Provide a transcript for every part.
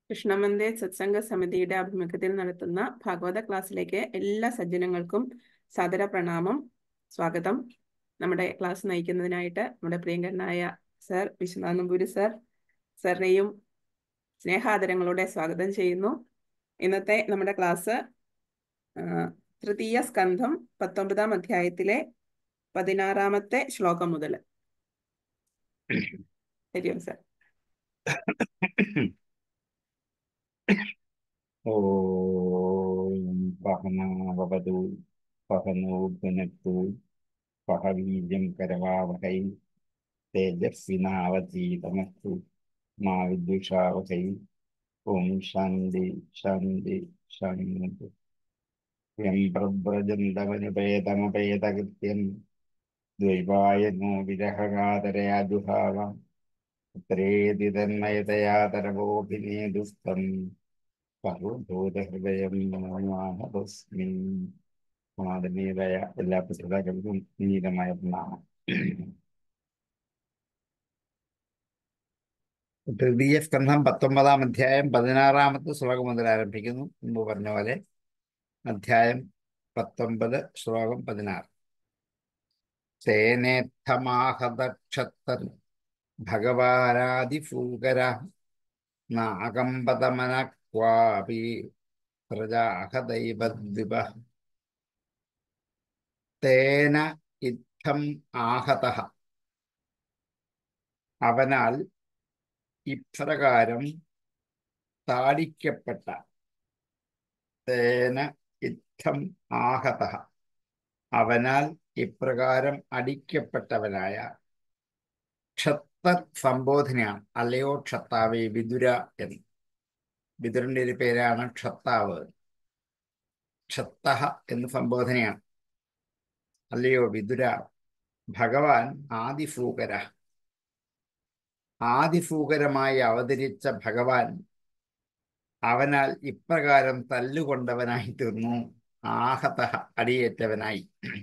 കൃഷ്ണമന്ദിർ സത്സംഗ സമിതിയുടെ ആഭിമുഖ്യത്തിൽ നടത്തുന്ന ഭാഗവത ക്ലാസ്സിലേക്ക് എല്ലാ സജ്ജനങ്ങൾക്കും സാദര പ്രണാമം സ്വാഗതം നമ്മുടെ ക്ലാസ് നയിക്കുന്നതിനായിട്ട് നമ്മുടെ പ്രിയങ്കരനായ സർ വിശ്വനാഥ് നമ്പൂരി സർ സാറിനെയും സ്നേഹാദരങ്ങളോടെ സ്വാഗതം ചെയ്യുന്നു ഇന്നത്തെ നമ്മുടെ ക്ലാസ് ആ, തൃതീയ സ്കന്ധം പത്തൊമ്പതാം അധ്യായത്തിലെ പതിനാറാമത്തെ ശ്ലോകം മുതൽ ശരിയോ സർ ഓം സഹനാവതു സഹനോ ഭുനക്തു സഹ വീര്യം കരവാവഹൈ തേജസ്വിനാവതീതമസ്തു മാ വിദ്വിഷാവഹൈ ഓം ശാന്തി ശാന്തി ശാന്തി യം പ്രഭ്രജന്തവനുപേതമപേതകൃത്യം ദ്വൈപായനോ വിരഹകാതരയാ ജുഹാവ പുത്രേതി തന്മയതയാതരവോഭിനേദുസ്തം സർവഭൂതഹൃദയം നമാഹസ്മി മാതനീയതായ എല്ലാ പുസ്തകങ്ങൾക്കും നീതമായ പ്രണാമം തൃതീയ സ്കന്ധം പത്തൊമ്പതാം അധ്യായം പതിനാറാമത്തെ ശ്ലോകം മുതൽ ആരംഭിക്കുന്നു മുമ്പ് പറഞ്ഞ പോലെ അധ്യായം പത്തൊമ്പത് ശ്ലോകം പതിനാറ് സേനേത്തമാഹതക്ഷത്തർ ഭഗവാനാദിഫൂകര നാഗമ്പതമന ക്വാപി പ്രജാഹദൈവദ്വിപ തേന ഇത്തം ആഹത അവനാൽ ഇപ്രകാരം താടിക്കപ്പെട്ട തേന ഇത്തം ആഹത അവനാൽ ഇപ്രകാരം അടിക്കപ്പെട്ടവനായ ക്ഷത്തർ സംബോധനയാണ് അല്ലയോ ക്ഷത്താവേ വിതുര എന്ന് വിതുരന്റെ ഒരു പേരാണ് ക്ഷത്താവ് ക്ഷത്ത എന്ന് സംബോധനയാണ് അല്ലയോ വിതുര ഭഗവാൻ ആദിഫൂകര ആദിഫൂകരമായി അവതരിച്ച ഭഗവാൻ അവനാൽ ഇപ്രകാരം തല്ലുകൊണ്ടവനായി തീർന്നു ആഹത അടിയേറ്റവനായി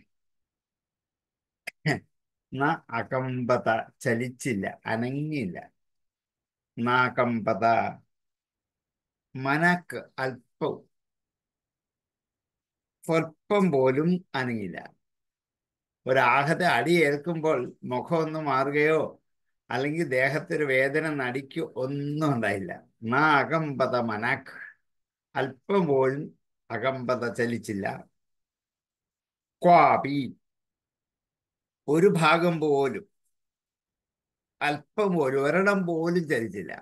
ന അകമ്പത ചലിച്ചില്ല അനങ്ങില്ല നാകമ്പത മനക്ക് അല്പവും സ്വല്പം പോലും അനങ്ങില്ല ഒരാഹത അടിയേൽക്കുമ്പോൾ മുഖമൊന്ന് മാറുകയോ അല്ലെങ്കിൽ ദേഹത്തൊരു വേദന നടിക്കോ ഒന്നും ഉണ്ടായില്ല നാ അകമ്പത മനക്ക് അല്പം പോലും അകമ്പത ചലിച്ചില്ല ക്വാപി ഒരു ഭാഗം പോലും അല്പം പോലും ഒരിടം പോലും ചലിച്ചില്ല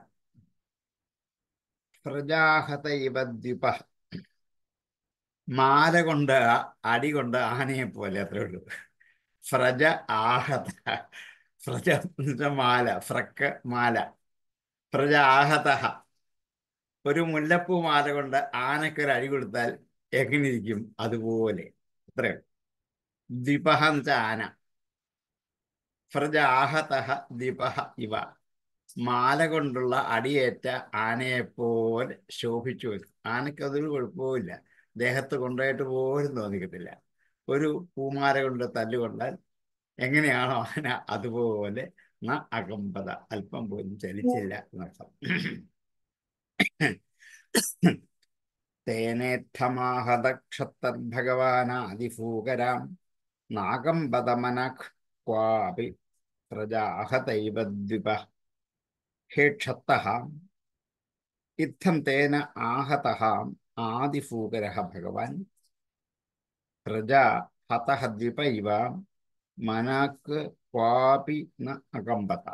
പ്രജാഹത ഇവദ്വിപ മാല കൊണ്ട് അടി കൊണ്ട് ആനയെ പോലെ അത്രേ ഉള്ളൂ ഫ്രജ ആഹത ഫ്രജ എന്ന് വെച്ചാൽ മാല ഫ്രക്ക് മാല പ്രജ ആഹത ഒരു മുല്ലപ്പൂ മാല കൊണ്ട് ആനക്കൊരു അടി കൊടുത്താൽ എങ്ങനെ ഇരിക്കും അതുപോലെ അത്രേ ദ്വിപഹ എന്ന് വെച്ചാൽ ആന ഫ്രജ ആഹത ദ്വിപഹ ഇവ മാല കൊണ്ടുള്ള അടിയേറ്റ ആനയെപ്പോലെ ശോഭിച്ചു വരും ആനയ്ക്ക് അതൊരു കുഴപ്പവുമില്ല ദേഹത്ത് കൊണ്ടുപോയിട്ട് പോലും തോന്നിക്കത്തില്ല ഒരു പൂമാല കൊണ്ട് തല്ലുകൊണ്ടാൽ എങ്ങനെയാണോ ആന അതുപോലെ ന അകമ്പത അല്പം പോലും ചലിച്ചില്ല എന്നർത്ഥം തേനേത്തമാഹതക്ഷത്തർഭഗവാനാദിഫൂകരാം നാഗംബതമനഃ ക്വാപി പ്രജാഹതൈവദ്വിപ ഹേ ക്ഷത്തഃ ഇത്തം തേന ആഹതഃ ആദിഫൂകരഃ ഭഗവാൻ പ്രജാ ഹതഃ ദ്വിപ ഇവ മനാക്ക് ക്വാപി ന അകമ്പത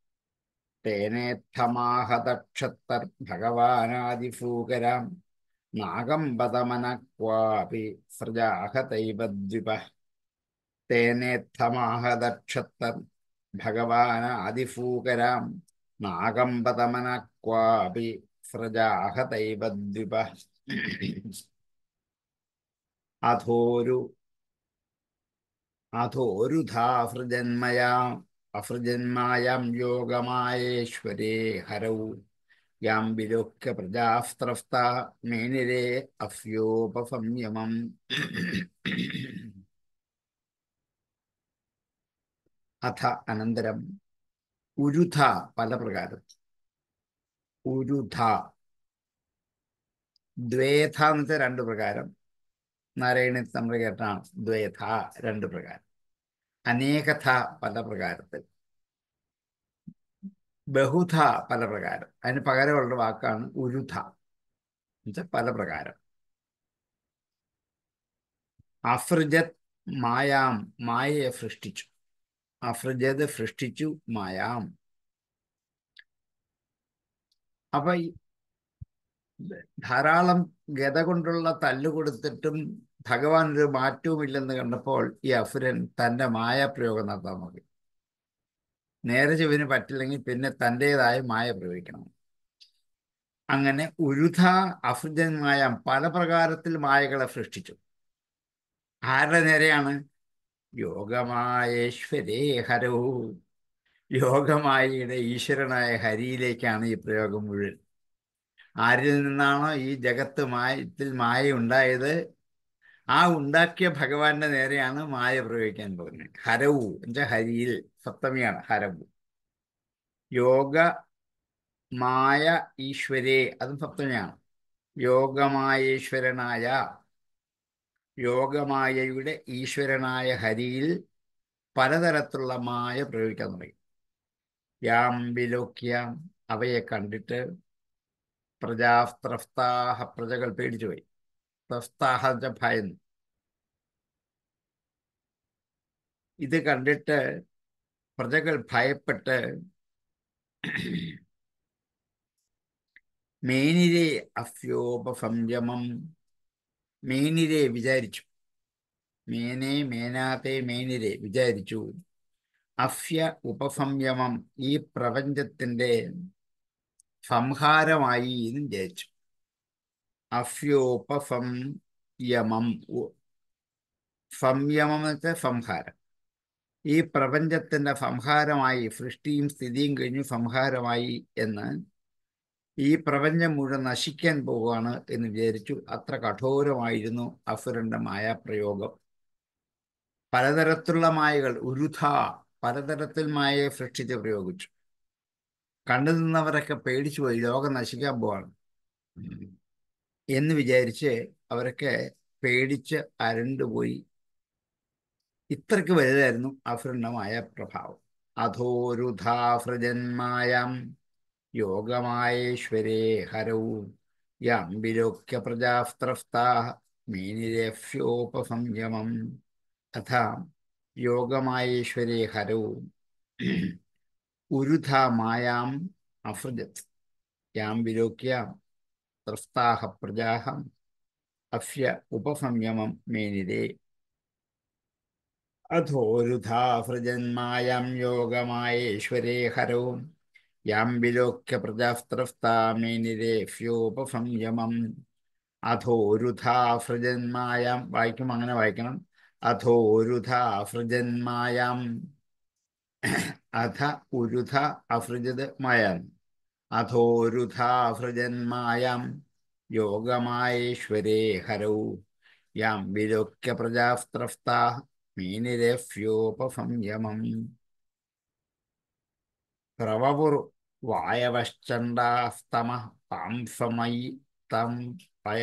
തേനേത്തമാഹതക്ഷത്തർ ഭഗവാനാദിഫൂകരാം നാഗംബതമന ക്വാപി സൃജാഹതൈവദ്വിപ തേനേത്തമാഹതക്ഷത്തർ ഭഗവാനാദിഫൂകരാം നാഗംബതമന ക്വാപി സൃജാഹതൈവദ്വിപ അധോരു അധോരുധാഫൃജന്മയാം അഫൃജന്മായാം യോഗമായേശ്വരേ ഹരൗ യാം വിലോക്യ പ്രജാസ്ത്രഫ്ത മേനിരേ അഫ്യോപസംയമം അഥ അനന്തരം ഉരുധ പല പ്രകാരം ഉരുധ ദ്വേധ എന്ന് വെച്ചാൽ രണ്ട് പ്രകാരം നാരായണി നമ്മൾ കേട്ടാണ് ദ്വേധ രണ്ട് പ്രകാരം അനേകഥ പല പ്രകാരത്തിൽ ബഹുധ പല പ്രകാരം അതിന് പകരമുള്ള വാക്കാണ് ഉരുധ എന്നുവെച്ചാൽ പല പ്രകാരം അഫ്രിജത് മായാം മായയെ സൃഷ്ടിച്ചു അഫ്രിജത് സൃഷ്ടിച്ചു മായാം അപ്പൊ ഈ ധാരാളം ഗത കൊണ്ടുള്ള തല്ല് കൊടുത്തിട്ടും ഭഗവാൻ ഒരു മാറ്റവുമില്ലെന്ന് കണ്ടപ്പോൾ ഈ അസുരൻ തൻ്റെ മായാപ്രയോഗം നടത്താൻ നോക്കി നേരെ ചെവിന് പറ്റില്ലെങ്കിൽ പിന്നെ തൻ്റെതായ മായ പ്രയോഗിക്കണം അങ്ങനെ ഉരുധ അഫ്രിജന്മായ പല പ്രകാരത്തിൽ മായകളെ സൃഷ്ടിച്ചു ആരുടെ നേരെയാണ് യോഗമായേശ്വരേ ഹരോ യോഗമായയുടെ ഈശ്വരനായ ഹരിയിലേക്കാണ് ഈ പ്രയോഗം മുഴുവൻ ആരിൽ നിന്നാണോ ഈ ജഗത്ത് മായത്തിൽ മായ ഉണ്ടായത് ആ ഉണ്ടാക്കിയ ഭഗവാന്റെ നേരെയാണ് മായ പ്രയോഗിക്കാൻ പോകുന്നത് ഹരവു എന്നുവെച്ചാൽ ഹരിയിൽ സപ്തമിയാണ് ഹരവു യോഗ മായ ഈശ്വരേ അതും സപ്തമിയാണ് യോഗമായേശ്വരനായ യോഗമായയുടെ ഈശ്വരനായ ഹരിയിൽ പലതരത്തിലുള്ള മായ പ്രയോഗിക്കാൻ തുടങ്ങി യാം വിലോക്യാം അവയെ കണ്ടിട്ട് പ്രജാസ്ത്രഫ്താഹ പ്രജകൾ പേടിച്ചുപോയി പ്രസ്താഹ ഭയന്നു ഇത് കണ്ടിട്ട് പ്രജകൾ ഭയപ്പെട്ട് മേനിരെ അഫ്യോപസംയമം മേനിരെ വിചാരിച്ചു മേനെ മേനാത്തെ മേനിരെ വിചാരിച്ചു അഫ്യ ഉപസംയമം ഈ പ്രപഞ്ചത്തിന്റെ സംഹാരമായി എന്ന് വിചാരിച്ചു അഫ്യോപസംയമം സംയമം എന്ന് വെച്ചാൽ സംഹാരം ഈ പ്രപഞ്ചത്തിന്റെ സംഹാരമായി സൃഷ്ടിയും സ്ഥിതിയും കഴിഞ്ഞു സംഹാരമായി എന്ന് ഈ പ്രപഞ്ചം മുഴുവൻ നശിക്കാൻ പോവുകയാണ് എന്ന് വിചാരിച്ചു അത്ര കഠോരമായിരുന്നു അസുരന്റെ മായാപ്രയോഗം പലതരത്തിലുള്ള മായകൾ ഉരുധ പലതരത്തിൽ മായയെ സൃഷ്ടിച്ച് പ്രയോഗിച്ചു കണ്ടു നിന്നവരൊക്കെ പേടിച്ചു പോയി ലോകം നശിക്കാൻ പോവാണ് എന്ന് വിചാരിച്ച് അവരൊക്കെ പേടിച്ച് അരണ്ടുപോയി ഇത്രയ്ക്ക് വലുതായിരുന്നു അസുരന്റെ മായാപ്രഭാവം അധോരുധാഫൃജന്മായം യോഗമായേശ്വരേ ഹരവും യാംബിലോക്യ പ്രജാസ്ത്രഫ്താ മീനിരഫ്യോപസംയമം അഥ യോഗമായേശ്വരേ ഹരവും ഉരുധ മായാം അഫൃജത് യാം വിലോക്യ ത്രസ്താഹ പ്രജാഹം അഫ്യ ഉപസംയമം മേനിരേ അധോരുധാഫൃജന്മായം യോഗമായേശ്വരേ ഹരവും യാം വിലോക്യ പ്രജാസ്ത്രഫ്താമേനിരേ ഫ്യോപസംയമം അധോരുധാഫൃജന്മായാം വായിക്കും അങ്ങനെ വായിക്കണം അധോരുധാഫൃജന്മായാം അധ ഉരുധ അഫൃജത് മായാം അധോരുധാഫൃജന്മായാം യോഗമായേശ്വരേ ഹരൗ യാം വിലോക്യ പ്രജാസ്ത്രഫ്താ മീനിരഫ്യോപസംയമം പ്രവപുർ വായവശ്ചണ്ഡാസ്തമ പാംസമയി തം പയ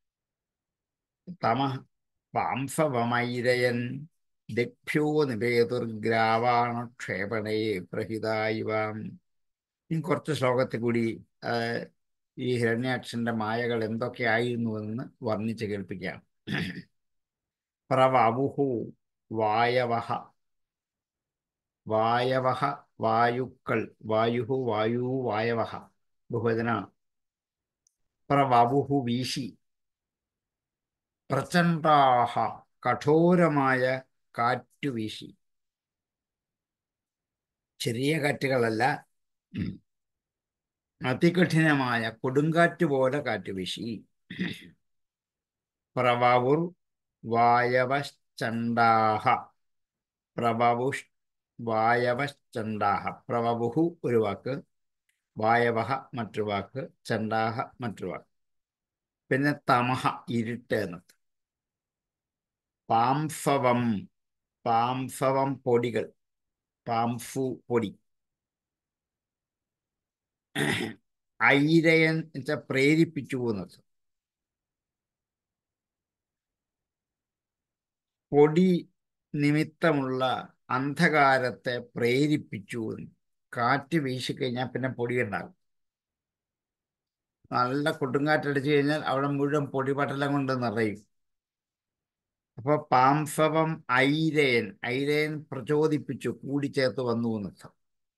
തമ പാംസവമൈരയൻ ദിഭ്യോ നിവേതുർഗ്രാവാണക്ഷേപണേ പ്രഹിതായിവാം ഇനി കുറച്ച് ശ്ലോകത്തിൽ കൂടി ഈ ഹിരണ്യാക്ഷന്റെ മായകൾ എന്തൊക്കെയായിരുന്നുവെന്ന് വർണ്ണിച്ച് കേൾപ്പിക്കാം പ്രവവുഹു വായവഹ വായവഹ വായുക്കൾ വായുഹു വായു വായവഹ ബഹുവചന പ്രവവുഹു വീശി പ്രചണ്ഡാഹ കഠോരമായ കാറ്റു വീശി ചെറിയ കാറ്റുകളല്ല അതികഠിനമായ കൊടുങ്കാറ്റ് പോലെ കാറ്റ് വീശി പ്രവവുർ വായവശ്ചണ്ഡാഹ പ്രവവുഷ് വായവശ്ചണ്ഡാഹ പ്രവവുഹു ഒരു വാക്ക് വായവഹ മറ്റൊരു വാക്ക് ചണ്ഡാഹ മറ്റൊരു വാക്ക് പിന്നെ തമഹ ഇരുട്ട് എന്നത് പാംഫവം പാംഫവം പൊടികൾ പാംഫു പൊടി ഐരയൻ വെച്ചാൽ പ്രേരിപ്പിച്ചു എന്നത് പൊടി നിമിത്തമുള്ള അന്ധകാരത്തെ പ്രേരിപ്പിച്ചു കാറ്റ് വീശിക്കഴിഞ്ഞാൽ പിന്നെ പൊടി ഉണ്ടാകും നല്ല കൊടുങ്കാറ്റടിച്ചു കഴിഞ്ഞാൽ അവിടെ മുഴുവൻ പൊടിപടലം കൊണ്ട് നിറയും അപ്പൊ പാംസവം ഐരയൻ ഐരയൻ പ്രചോദിപ്പിച്ചു കൂടിച്ചേർത്ത് വന്നു എന്നർത്ഥം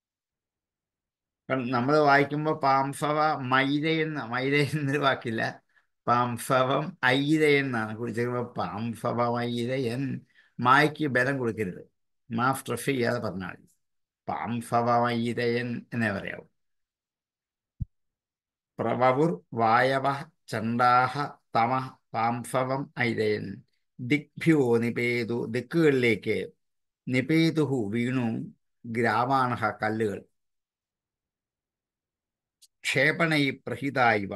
നമ്മൾ വായിക്കുമ്പോൾ പാംസവ മൈരയൻ മൈരയൻ എന്നൊരു വാക്കില്ല പാംസവം ഐരയൻ എന്നാണ് കുടിച്ചേർക്കുമ്പോൾ പാംസവം ഐരയൻ മായ്ക്ക് ബലം കൊടുക്കരുത് മാ സ്ട്രെസ് ചെയ്യാതെ പറഞ്ഞാൽ മതി പാംസവം ഐരയൻ എന്നേ പറയാവൂ പ്രവവുർ വായവ ചണ്ടാഹ തമ പാംസവം ഐരയൻ ദിഗ്ഭ്യോ നിപേതു ദിക്കുകളിലേക്ക് നിപേതുഹു വീണു ഗ്രാമാണഹ കല്ലുകൾ ക്ഷേപണൈ പ്രഹിതായിവ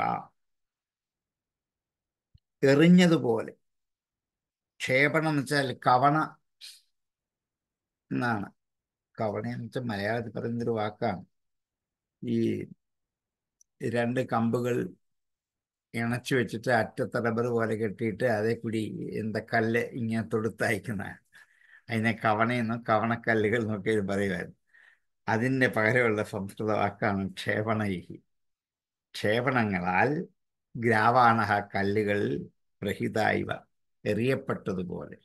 എറിഞ്ഞതുപോലെ ക്ഷേപണം എന്ന് വെച്ചാൽ കവണ എന്നാണ് കവണ എന്ന് വെച്ചാൽ മലയാളത്തിൽ പറയുന്നൊരു വാക്കാണ് ഈ രണ്ട് കമ്പുകൾ ഇണച്ചു വെച്ചിട്ട് അറ്റത്ത് റബ്ബർ പോലെ കെട്ടിയിട്ട് അതേ കൂടി എന്താ കല്ല് ഇങ്ങനെ തൊടുത്തയക്കുന്ന അതിനെ കവണയെന്നും കവണക്കല്ലുകൾ എന്നൊക്കെ പറയുമായിരുന്നു അതിൻ്റെ പകരമുള്ള സംസ്കൃത വാക്കാണ് ക്ഷേപണൈഹി ക്ഷേപണങ്ങളാൽ ഗ്രാവാണഹ കല്ലുകൾ പ്രഹിതായിവ എറിയപ്പെട്ടതുപോലെ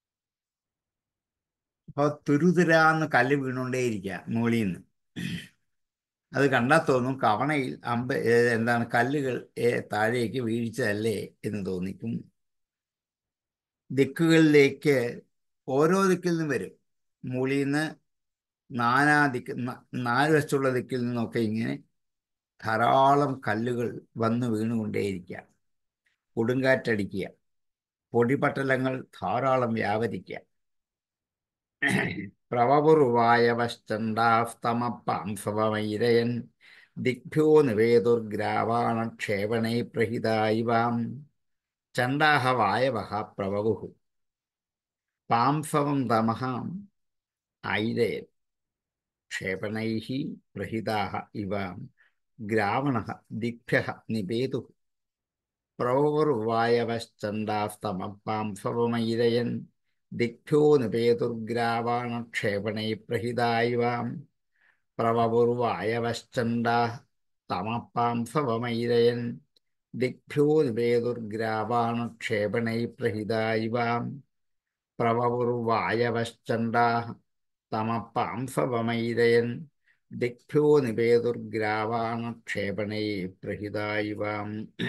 അപ്പോൾ തുരുതുരാന്ന് കല്ല് വീണുകൊണ്ടേയിരിക്കുക മുകളിൽ നിന്ന് അത് കണ്ടാൽ തോന്നും കവണയിൽ അമ്പ എന്താണ് കല്ലുകൾ താഴേക്ക് വീഴ്ചയല്ലേ എന്ന് തോന്നിക്കും ദിക്കുകളിലേക്ക് ഓരോ ദിക്കിൽ നിന്നും വരും മുകളിൽ നിന്ന് നാനാ ദിക്ക് നാല് വശത്തുള്ള ദിക്കിൽ നിന്നൊക്കെ ഇങ്ങനെ ധാരാളം കല്ലുകൾ വന്ന് വീണുകൊണ്ടേയിരിക്കുക കൊടുങ്കാറ്റടിക്കുക പൊടിപട്ടലങ്ങൾ ധാരാളം വ്യാപരിക്കുക പ്രവപുർവായവശ്ചണ്ടാസ്തമപ്പാംസവമൈരയൻ ദിഗ്ഭ്യോ നിവേതുർഗ്രാവാണക്ഷേപണൈ പ്രഹിതായിവാം ചണ്ടാഹ വായവഹ പ്രവവുഹു പാംസവം തമഹ ഐരയൻ ക്ഷേപണൈः പ്രഹിതാः ഇവ ഗ്രാവണः ദിഗ്ഭ്യः നിപേതുः പ്രവപുർവായവശ്ചണ്ടാസ്തമപ്പാംസവമൈരയൻ ദിഗ്ഭ്യോ നിപേതുർഗ്രാവാണക്ഷേപണൈ പ്രഹിതായിവാം പ്രവപുർവായവശ്ചണ്ടാ തമപ്പാംസവമൈരയൻ ദിഗ്ഭ്യോ നിപേതുർഗ്രാവാണക്ഷേപണൈ പ്രഹിതായിവാം പ്രവപുർവായവശ്ചണ്ടാ തമപ്പാംസവമൈരയൻ ദിഗ്ഭ്യോ നിപേതുർഗ്രാവാണക്ഷേപണൈ പ്രഹിതായിവാം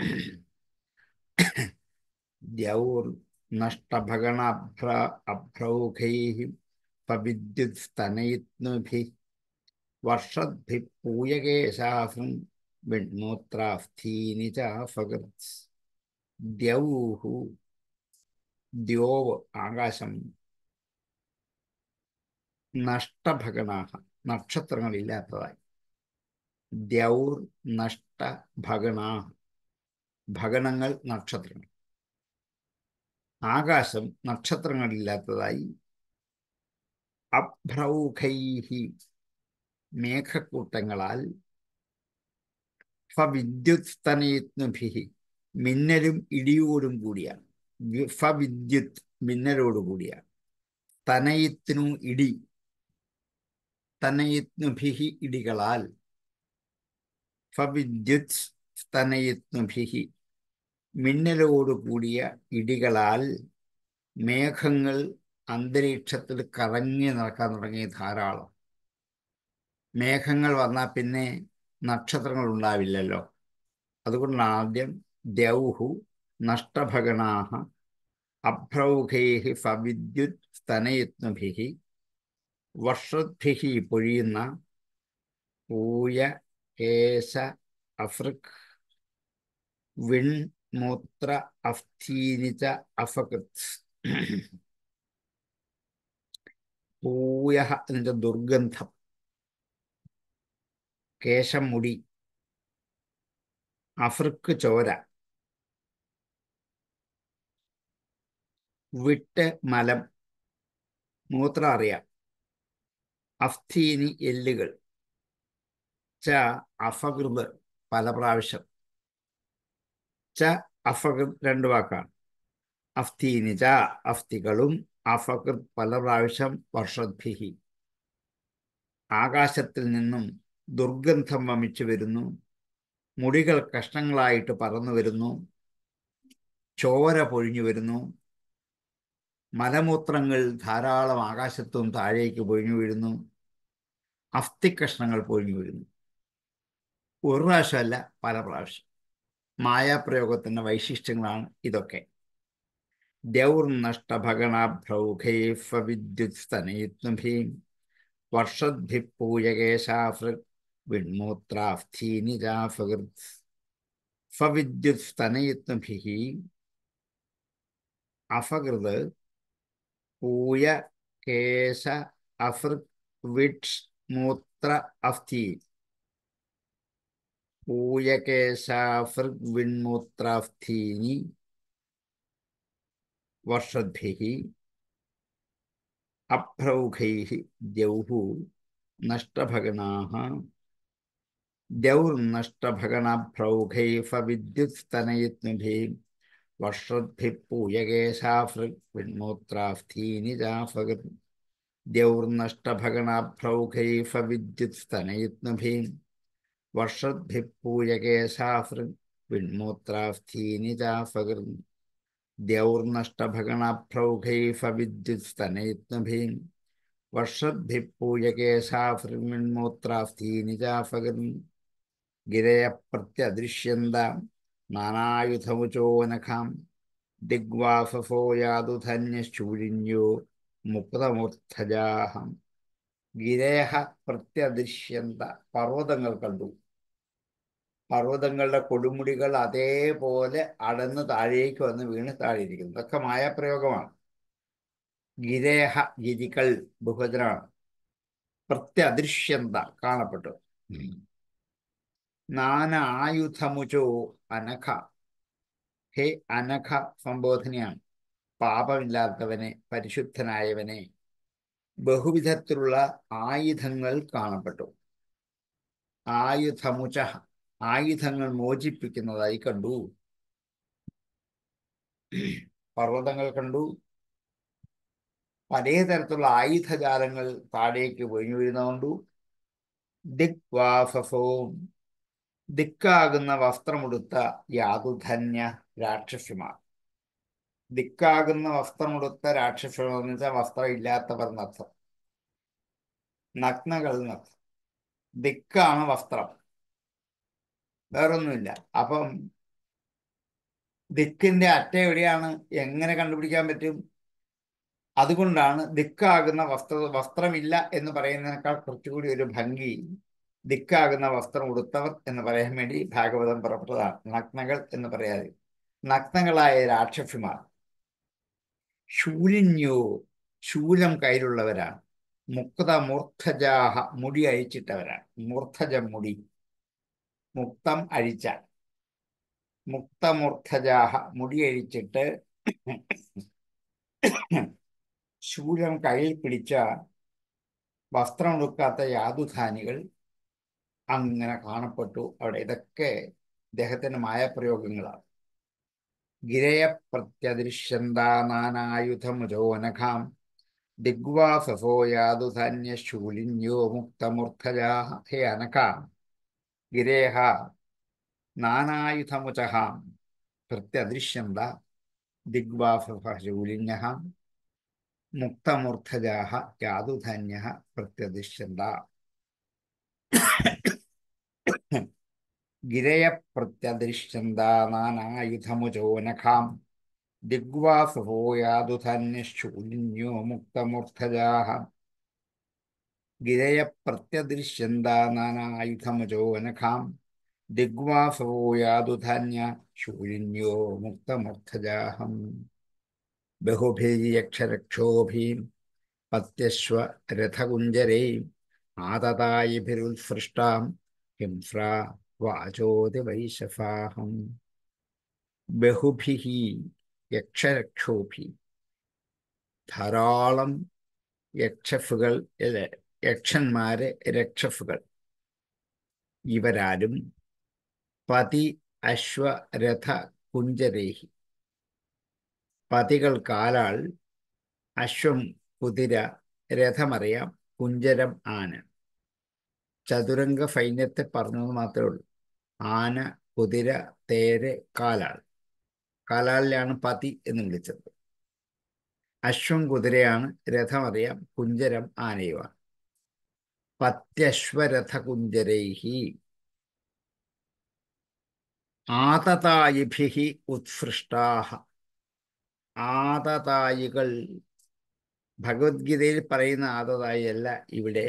ദ്യൗർ നഷ്ടഭഗണഭ്ര അഭ്രൗഖൈः പവിദ്യുത്സ്തനയിത്നുഭിः വർഷദ്ഭിः പൂയകേശാസും വിൺമൂത്രാസ്ഥീനി ചാഫകൃത്സ് ദ്യൗഹു ദ്യോവ് ആകാശം നഷ്ടഭഗണാഹ നക്ഷത്രങ്ങളില്ലാത്തതായി ദ്യൗർ നഷ്ടഭഗണാ ഭഗണങ്ങൾ നക്ഷത്രങ്ങൾ ആകാശം നക്ഷത്രങ്ങളില്ലാത്തതായി അഭ്രൗഖൈഹി മേഘക്കൂട്ടങ്ങളാൽ ഫവിദ്യുത്സ്തനയത്നുഭിഹി മിന്നലും ഇടിയോടും കൂടിയാണ് ഫവിദ്യുത് മിന്നലോടുകൂടിയാണ് തനയത്തിനു ഇടി തനയത്നുഭിഹി ഇടികളാൽ ഫവിദ്യുത് സ്തനയത്നുഭിഹി മിന്നലോടുകൂടിയ ഇടികളാൽ മേഘങ്ങൾ അന്തരീക്ഷത്തിൽ കറങ്ങി നടക്കാൻ തുടങ്ങി ധാരാളം മേഘങ്ങൾ വന്നാൽ പിന്നെ നക്ഷത്രങ്ങൾ ഉണ്ടാവില്ലല്ലോ അതുകൊണ്ടാണ് ആദ്യം ദ്യൗഹു നഷ്ടഭഗണാഹ അഭ്രൗഖൈഹി ഫവിദ്യുത് സ്തനയത്നുഭിഹി വർഷദ്ഭിഹി പൊഴിയുന്ന പൂയ കേശ അഫ്രിക് വിൺ മൂത്ര അഫ്തീനിച്ച അഫകൃത് പൂയ എന്നുവെച്ച ദുർഗന്ധം കേശം മുടി അഫ്രിക്ക് ചോര വിട്ട് മലം മൂത്രം അറിയാം അഫ്തീനി എല്ലുകൾ ച അഫകൃത് പല പ്രാവശ്യം ച അഫകൃത് രണ്ട് വാക്കാണ് അഫ്തീനി ച അഫ്തികളും അഫകൃത് പല പ്രാവശ്യം വർഷദ്ഭിഹി ആകാശത്തിൽ നിന്നും ദുർഗന്ധം വമിച്ചു വരുന്നു മുടികൾ കഷ്ണങ്ങളായിട്ട് പറന്നു വരുന്നു ചോര പൊഴിഞ്ഞു വരുന്നു മലമൂത്രങ്ങൾ ധാരാളം ആകാശത്തും താഴേക്ക് പൊഴിഞ്ഞു വീഴുന്നു അസ്ഥിക്കഷ്ണങ്ങൾ പൊഴിഞ്ഞു വീഴുന്നു ഒരു പ്രാവശ്യമല്ല പല പ്രാവശ്യം മായാപ്രയോഗത്തിൻ്റെ വൈശിഷ്ട്യങ്ങളാണ് ഇതൊക്കെ ദ്യൗർനഷ്ടഭഗണാഭ്രൗഖൈഫവിദ്യുത്സ്തനയിത്നുഭീം വർഷദ്ഭിപ്പൂയകേശാഫൃ വിൺമൂത്രാഫ്തീനിജാഫകൃത് ഫവിദ്യുത്സ്തനയിത്നുഭിः അഫകൃത് പൂയ കേശ അഫൃക് വിട്സ് മൂത്ര അഫ്തി പൂയകേശാഫൃക് വിൺമൂത്രാഫ്തീനി വർഷദ്ഭിः അഭ്രൗഖൈः द्यौः नष्टभगणाः द्यौर्नष्टभगणभ्रौघैफविद्युत्स्तनयित्नुभिः वर्षद्भिः पूयकेशाफृक् विन्मूत्राफ्थीनिजाफगत् द्यौर्नष्टभगणभ्रौघैफविद्युत्स्तनयित्नुभिः वर्षद्भिः पूयकेशाफृक् विन्मूत्राफ्थीनिजाफगत् द्यौर्नष्टभगणभ्रौघैफविद्युत्स्तनयित्नुभिः വർഷദ്ഭിः പൂയകേശാഫൃന്മൂത്രാഫ്തീനിജാഫകन् ഗിരയപ്രത്യദൃശ്യന്ത നാനായുധമുചോനഖാം ദിഗ്വാഫഫോ യാതുധന്യശൂലിന്യോ മുക്തമൂർധജാഹം ഗിരേഹ പ്രത്യദൃശ്യന്ത പർവ്വതങ്ങൾ കണ്ടു പർവ്വതങ്ങളുടെ കൊടുമുടികൾ അതേപോലെ അടന്ന് താഴേക്ക് വന്ന് വീണ് താഴെയിരിക്കുന്നു ഇതൊക്കെ മായാപ്രയോഗമാണ് ഗിരേഹ ഗിരികൾ ബഹുവചനമാണ് പ്രത്യദൃശ്യന്ത കാണപ്പെട്ടു നാനായുധമുചോ അനഘ ഹേ അനഘ സംബോധനയാണ് പാപമില്ലാത്തവനെ പരിശുദ്ധനായവനെ ബഹുവിധത്തിലുള്ള ആയുധങ്ങൾ കാണപ്പെട്ടു ആയുധമുച ആയുധങ്ങൾ മോചിപ്പിക്കുന്നതായി കണ്ടു പർവ്വതങ്ങൾ കണ്ടു പലേ തരത്തിലുള്ള ആയുധജാലങ്ങൾ താഴേക്ക് വീണു വീഴുന്നതുകൊണ്ടു ദിക്വാഫവും ദിക്കാകുന്ന വസ്ത്രമുടുത്ത യാതുധന്യ രാക്ഷസിമാർ ദിക്കാകുന്ന വസ്ത്രമുടുത്ത രാക്ഷസിമാർ എന്ന് വെച്ചാൽ വസ്ത്രം ഇല്ലാത്തവർ എന്നർത്ഥം നഗ്നകൾ എന്നർത്ഥം ദിക്കാണ് വസ്ത്രം വേറൊന്നുമില്ല അപ്പം ദിക്കിന്റെ അറ്റ എവിടെയാണ് എങ്ങനെ കണ്ടുപിടിക്കാൻ പറ്റും അതുകൊണ്ടാണ് ദിക്കാകുന്ന വസ്ത്ര വസ്ത്രമില്ല എന്ന് പറയുന്നതിനേക്കാൾ കുറച്ചുകൂടി ഒരു ഭംഗി ദിക്കാകുന്ന വസ്ത്രം ഉടുത്തവർ എന്ന് പറയാൻ വേണ്ടി ഭാഗവതം പുറപ്പെട്ടതാണ് നഗ്നകൾ എന്ന് പറയാതെ നഗ്നകളായ രാക്ഷസിമാർ ശൂലിന്യോ ശൂലം കയ്യിലുള്ളവരാണ് മുക്ത മൂർധജാഹ മുടി അഴിച്ചിട്ടവരാണ് മൂർധജം മുടി മുക്തം അഴിച്ച മുക്തമൂർധജാഹ മുടി അഴിച്ചിട്ട് ശൂലം കയ്യിൽ പിടിച്ച വസ്ത്രമെടുക്കാത്ത യാതുധാനികൾ അങ്ങനെ കാണപ്പെട്ടു അവിടെ ഇതൊക്കെ ഇദ്ദേഹത്തിന്റെ മായാപ്രയോഗങ്ങളാണ് ഗിരയ പ്രത്യദൃശ്യന്താനായുധമുജോനഖാം ദിഗ്വാസസോ യാതുധാന്യ ശൂലിന്യോ മുക്തമൂർധജാ ഹേ അനഖ ഗിരേഹ നാനായുധമുചഹാം പ്രത്യദൃശ്യന്ത ദിഗ്വാസസ ശൂലിന്യ മുക്തമൂർധജാഹ യാതുധന്യ പ്രത്യദിശ്യന്ത ഗിരയ പ്രത്യദൃശ്യന്ത നാനായുധമുചോനഖാം ദിഗ്വാസോ യാതുധന്യശൂലിന്യോ മുക്തമൂർധജാഹ ഗിരയ പ്രത്യദൃശ്യന്ത നാനായുധമുചോനഖാം ദിഗ്വാസോ യാതുധന്യ ശൂലിന്യോ മുക്തമൂർധജാഹം ബഹുഭിര്യക്ഷരക്ഷോഭീം പത്യശ്വ രഥകുഞ്ചരൈ ആതതായിഭിരുത്സൃഷ്ടാം ഹിംസ്ര വാചോതി വൈശഫാഹം ബഹുഭിः യക്ഷരക്ഷോഭി ധാരാളം യക്ഷഫുകൾ യക്ഷന്മാരെ രക്ഷഫുകൾ ഇവരാരും പതി അശ്വരഥ കുഞ്ചരേഹി പതികൾ കാലാൾ അശ്വം കുതിര രഥമറിയാം കുഞ്ചരം ആന ചതുരംഗ സൈന്യത്തെ പറഞ്ഞത് മാത്രമേ ഉള്ളൂ ആന കുതിര തേര് കാലാൾ കാലാളിലാണ് പതി എന്ന് വിളിച്ചത് അശ്വം കുതിരയാണ് രഥമറിയാം കുഞ്ചരം ആനയുമാണ് പത്യശ്വരഥ കുഞ്ചരൈഹി ആതതായിഭി ഉത്സൃഷ്ടാഹ ആതതായികൾ ഭഗവത്ഗീതയിൽ പറയുന്ന ആതതായി അല്ല ഇവിടെ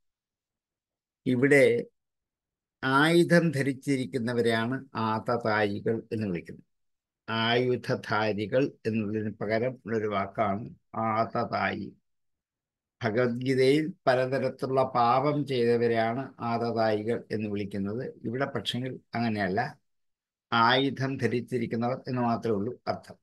ഇവിടെ ആയുധം ധരിച്ചിരിക്കുന്നവരെയാണ് ആതതായികൾ എന്ന് വിളിക്കുന്നത് ആയുധധാരികൾ എന്നുള്ളതിന് പകരം ഉള്ളൊരു വാക്കാണ് ആതതായി ഭഗവത്ഗീതയിൽ പലതരത്തിലുള്ള പാപം ചെയ്തവരെയാണ് ആതതായികൾ എന്ന് വിളിക്കുന്നത് ഇവിടെ പക്ഷെങ്കിൽ അങ്ങനെയല്ല ആയുധം ധരിച്ചിരിക്കുന്നവർ എന്ന് മാത്രമേ ഉള്ളൂ അർത്ഥം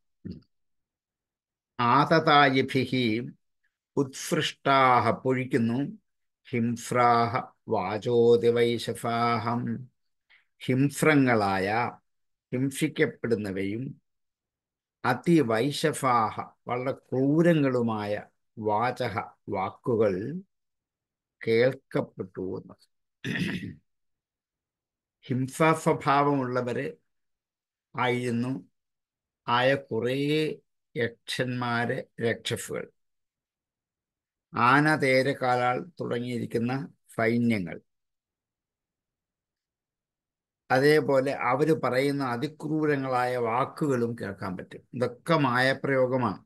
ആതതായിഭിഹി ഉത്സൃഷ്ടാഹ പൊഴിക്കുന്നു ഹിംസ്രാഹ വാചോതിവൈശഫാഹം ഹിംസ്രങ്ങളായ ഹിംസിക്കപ്പെടുന്നവയും അതിവൈശഫാഹ വളരെ ക്രൂരങ്ങളുമായ വാചക വാക്കുകൾ കേൾക്കപ്പെട്ടു എന്നത് ഹിംസാ സ്വഭാവമുള്ളവര് ആയിരുന്നു ആയ കുറേ യക്ഷന്മാര് രക്ഷസുകൾ ആന തേര് കാലാൾ തുടങ്ങിയിരിക്കുന്ന സൈന്യങ്ങൾ അതേപോലെ അവർ പറയുന്ന അതിക്രൂരങ്ങളായ വാക്കുകളും കേൾക്കാൻ പറ്റും ഇതൊക്കെ മായപ്രയോഗമാണ്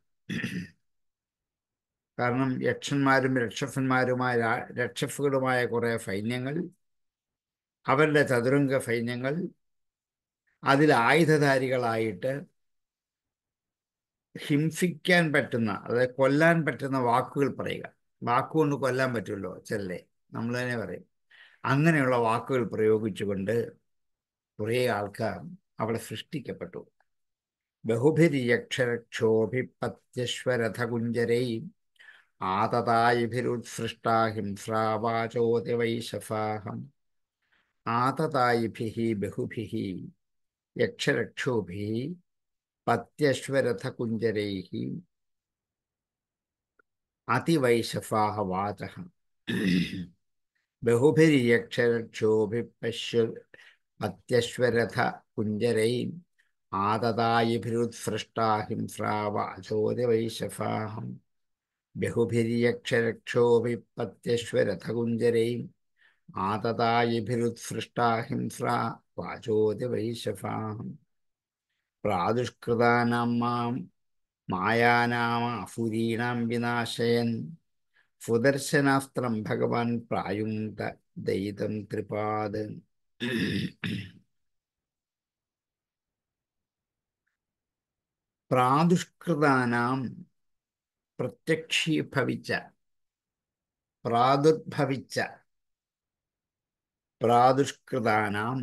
കാരണം യക്ഷന്മാരും രക്ഷസന്മാരുമായ രക്ഷസുകളുമായ കുറേ സൈന്യങ്ങൾ അവരുടെ ചതുരംഗ സൈന്യങ്ങൾ അതിൽ ആയുധധാരികളായിട്ട് ഹിംസിക്കാൻ പറ്റുന്ന അതായത് കൊല്ലാൻ പറ്റുന്ന വാക്കുകൾ പറയുക വാക്കുകൊണ്ട് കൊല്ലാൻ പറ്റുമല്ലോ ചെല്ലേ നമ്മൾ തന്നെ പറയും അങ്ങനെയുള്ള വാക്കുകൾ പ്രയോഗിച്ചുകൊണ്ട് കുറേ ആൾക്കാർ അവിടെ സൃഷ്ടിക്കപ്പെട്ടു ബഹുഭിര്യക്ഷരക്ഷോഭിപത്യശ്വരഥകുഞ്ചരൈ ആതതായിഭിരുത്സൃഷ്ടാ ഹിംസ്രാവാചോതിവൈശഫാഹം ആതതായിഭിः ബഹുഭിः യക്ഷരക്ഷോഭിः പത്യശ്വരഥകുഞ്ചരൈः അതിവൈശഫാഹ വാചः ബഹുഭിര്യക്ഷരക്ഷോഭിപശ്യ പത്യശ്വരഥ കുഞ്ചരൈ ആതതായിഭിരുത്സൃഷ്ടാ ഹിംസ്രാവാചോതിവൈശഫാഹം ബഹുഭിര്യക്ഷരക്ഷോഭിപത്യശ്വരഥകുഞ്ചരൈ ആതതായിഭിരുത്സൃഷ്ടാ ഹിംസ്രാ വാചോതിവൈശഫാഹം പ്രാദുഷ്കൃതാനാം മാം മായാനാമാഫുരീണാം വിനാശയൻ സുദർശനാസ്ത്രം ഭഗവാൻ പ്രായുങ്ത ദയിതം ത്രിപാദ് പ്രാദുഷ്കൃതാനാം പ്രത്യക്ഷീഭവിച്ച പ്രാദുർഭവിച്ച പ്രാദുഷ്കൃതാനാം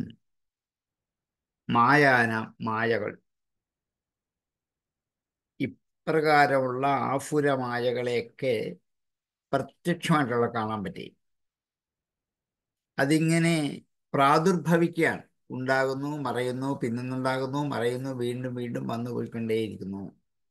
മായാന മായകൾ ഇപ്രകാരമുള്ള ആഫുരമായകളെയൊക്കെ പ്രത്യക്ഷമായിട്ടുള്ള കാണാൻ പറ്റി അതിങ്ങനെ പ്രാദുർഭവിക്കുകയാണ് ഉണ്ടാകുന്നു മറയുന്നു പിന്നുണ്ടാകുന്നു മറയുന്നു വീണ്ടും വീണ്ടും വന്നു പോയിക്കൊണ്ടേയിരിക്കുന്നു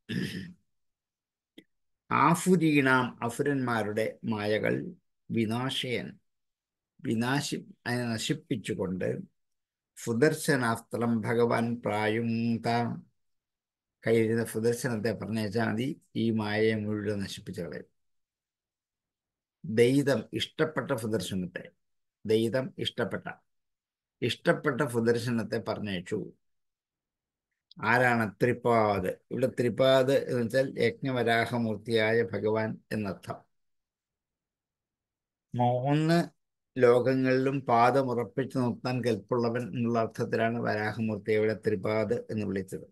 ആഫുരീണാം അസുരന്മാരുടെ മായകൾ വിനാശയൻ വിനാശി അതിനെ നശിപ്പിച്ചുകൊണ്ട് സുദർശനാസ്ത്രം ഭഗവാൻ പ്രായുങ്ത കയ്യിലിരുന്ന സുദർശനത്തെ പറഞ്ഞേച്ചാൽ മതി ഈ മായയെ മുഴുവൻ നശിപ്പിച്ചു കളയും ദൈതം ഇഷ്ടപ്പെട്ട സുദർശനത്തെ ദൈതം ഇഷ്ടപ്പെട്ട ഇഷ്ടപ്പെട്ട സുദർശനത്തെ പറഞ്ഞയച്ചു ആരാണ് ത്രിപാദ് ഇവിടെ ത്രിപാദ് എന്ന് വെച്ചാൽ യജ്ഞവരാഹമൂർത്തിയായ ഭഗവാൻ എന്നർത്ഥം മൂന്ന് ലോകങ്ങളിലും പാദമുറപ്പിച്ചു നിർത്താൻ കൽപ്പുള്ളവൻ എന്നുള്ള അർത്ഥത്തിലാണ് വരാഹമൂർത്തി ഇവിടെ ത്രിപാദ് എന്ന് വിളിച്ചത്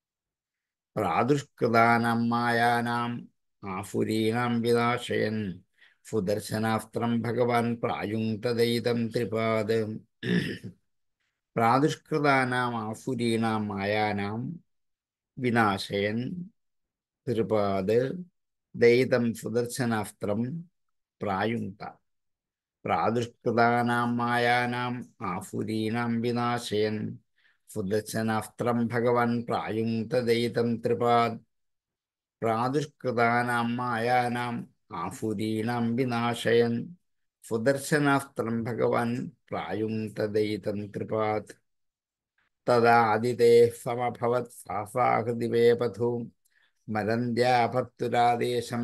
പ്രാദുഷ്കൃതാനമ്മായാനാം ആഫുരീണാം വിനാശയൻ സുദർശനാസ്ത്രം ഭഗവാൻ പ്രായുങ്തദൈതം ത്രിപാദ് പ്രാദുഷ്കൃതാനാം ആഫുരീണാം മായാനാം വിനാശയൻ ത്രിപാദ് ദൈതം സുദർശനാസ്ത്രം പ്രായുങ്ത പ്രാദുഷ്കൃതാനാം മായാനാം ആഫുരീണാം വിനാശയൻ സുദർശനാസ്ത്രം ഭഗവാൻ പ്രായുങ്തദൈതം ത്രിപാദ് പ്രാദുഷ്കൃതാനാം മായാനാം ആഫുരീണാം വിനാശയൻ സുദർശനാസ്ത്രം ഭഗവാൻ പ്രായുങ്തദൈതം കൃപാത് തദാദിതേ സമഭവത് സാസാഹൃദിവേപഥു മരന്ത്യാഭത്തുരാദേശം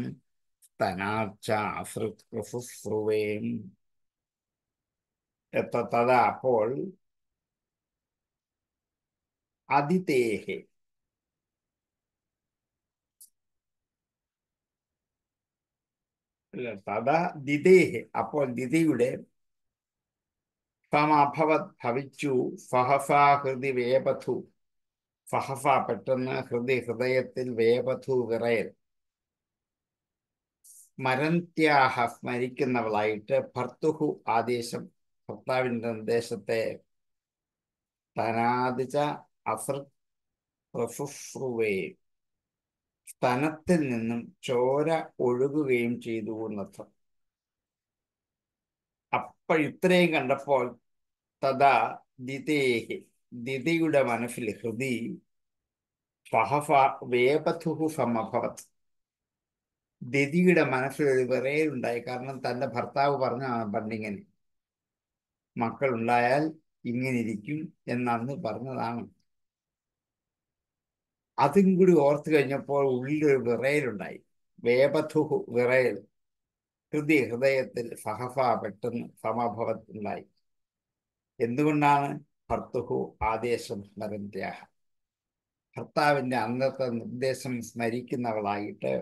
സ്തനാർച്ചാശ്രുവേം തഥാ അപ്പോൾ അതിതേഹെ അല്ല, തഥാ ദിതേഹെ അപ്പോൾ ദിതിയുടെ സമഭവത് ഭവിച്ചു ഫഹഫാ ഹൃദി വേപഥു ഫഹഫ പെട്ടെന്ന് ഹൃദയ ഹൃദയത്തിൽ വേപഥു വിറയൽ മരന്ത്യാഹ സ്മരിക്കുന്നവളായിട്ട് ഭർത്തുഹു ആദേശം ഭർത്താവിന്റെ നിർദ്ദേശത്തെ തനാദിച്ച അസൃ പ്രഫുഫ്രുവേ സ്തനത്തിൽ നിന്നും ചോര ഒഴുകുകയും ചെയ്തു എന്നർത്ഥം അപ്പോൾ ഇത്രയും കണ്ടപ്പോൾ തഥാ ദിതേഹി ദിതിയുടെ മനസ്സിൽ ഹൃദി ഫഹഫ വേപഥുഹു സമഭവത് ദിതിയുടെ മനസ്സിൽ ഒരു വിറയലുണ്ടായി കാരണം തന്റെ ഭർത്താവ് പറഞ്ഞാണ് പണ്ടിങ്ങനെ മക്കളുണ്ടായാൽ ഇങ്ങനെ ഇരിക്കും എന്നന്ന് പറഞ്ഞതാണ് അതും കൂടി ഓർത്തു കഴിഞ്ഞപ്പോൾ ഉള്ളിലൊരു വിറയലുണ്ടായി വേപഥുഹു വിറയൽ ഹൃദയ ഹൃദയത്തിൽ സഹഫ പെട്ടെന്ന് സമഭവത്തുണ്ടായി എന്തുകൊണ്ടാണ് ഭർത്തുഹു ആദേശം സ്മരന്ത്യാഹ ഭർത്താവിന്റെ അന്നത്തെ നിർദ്ദേശം സ്മരിക്കുന്നവളായിട്ട്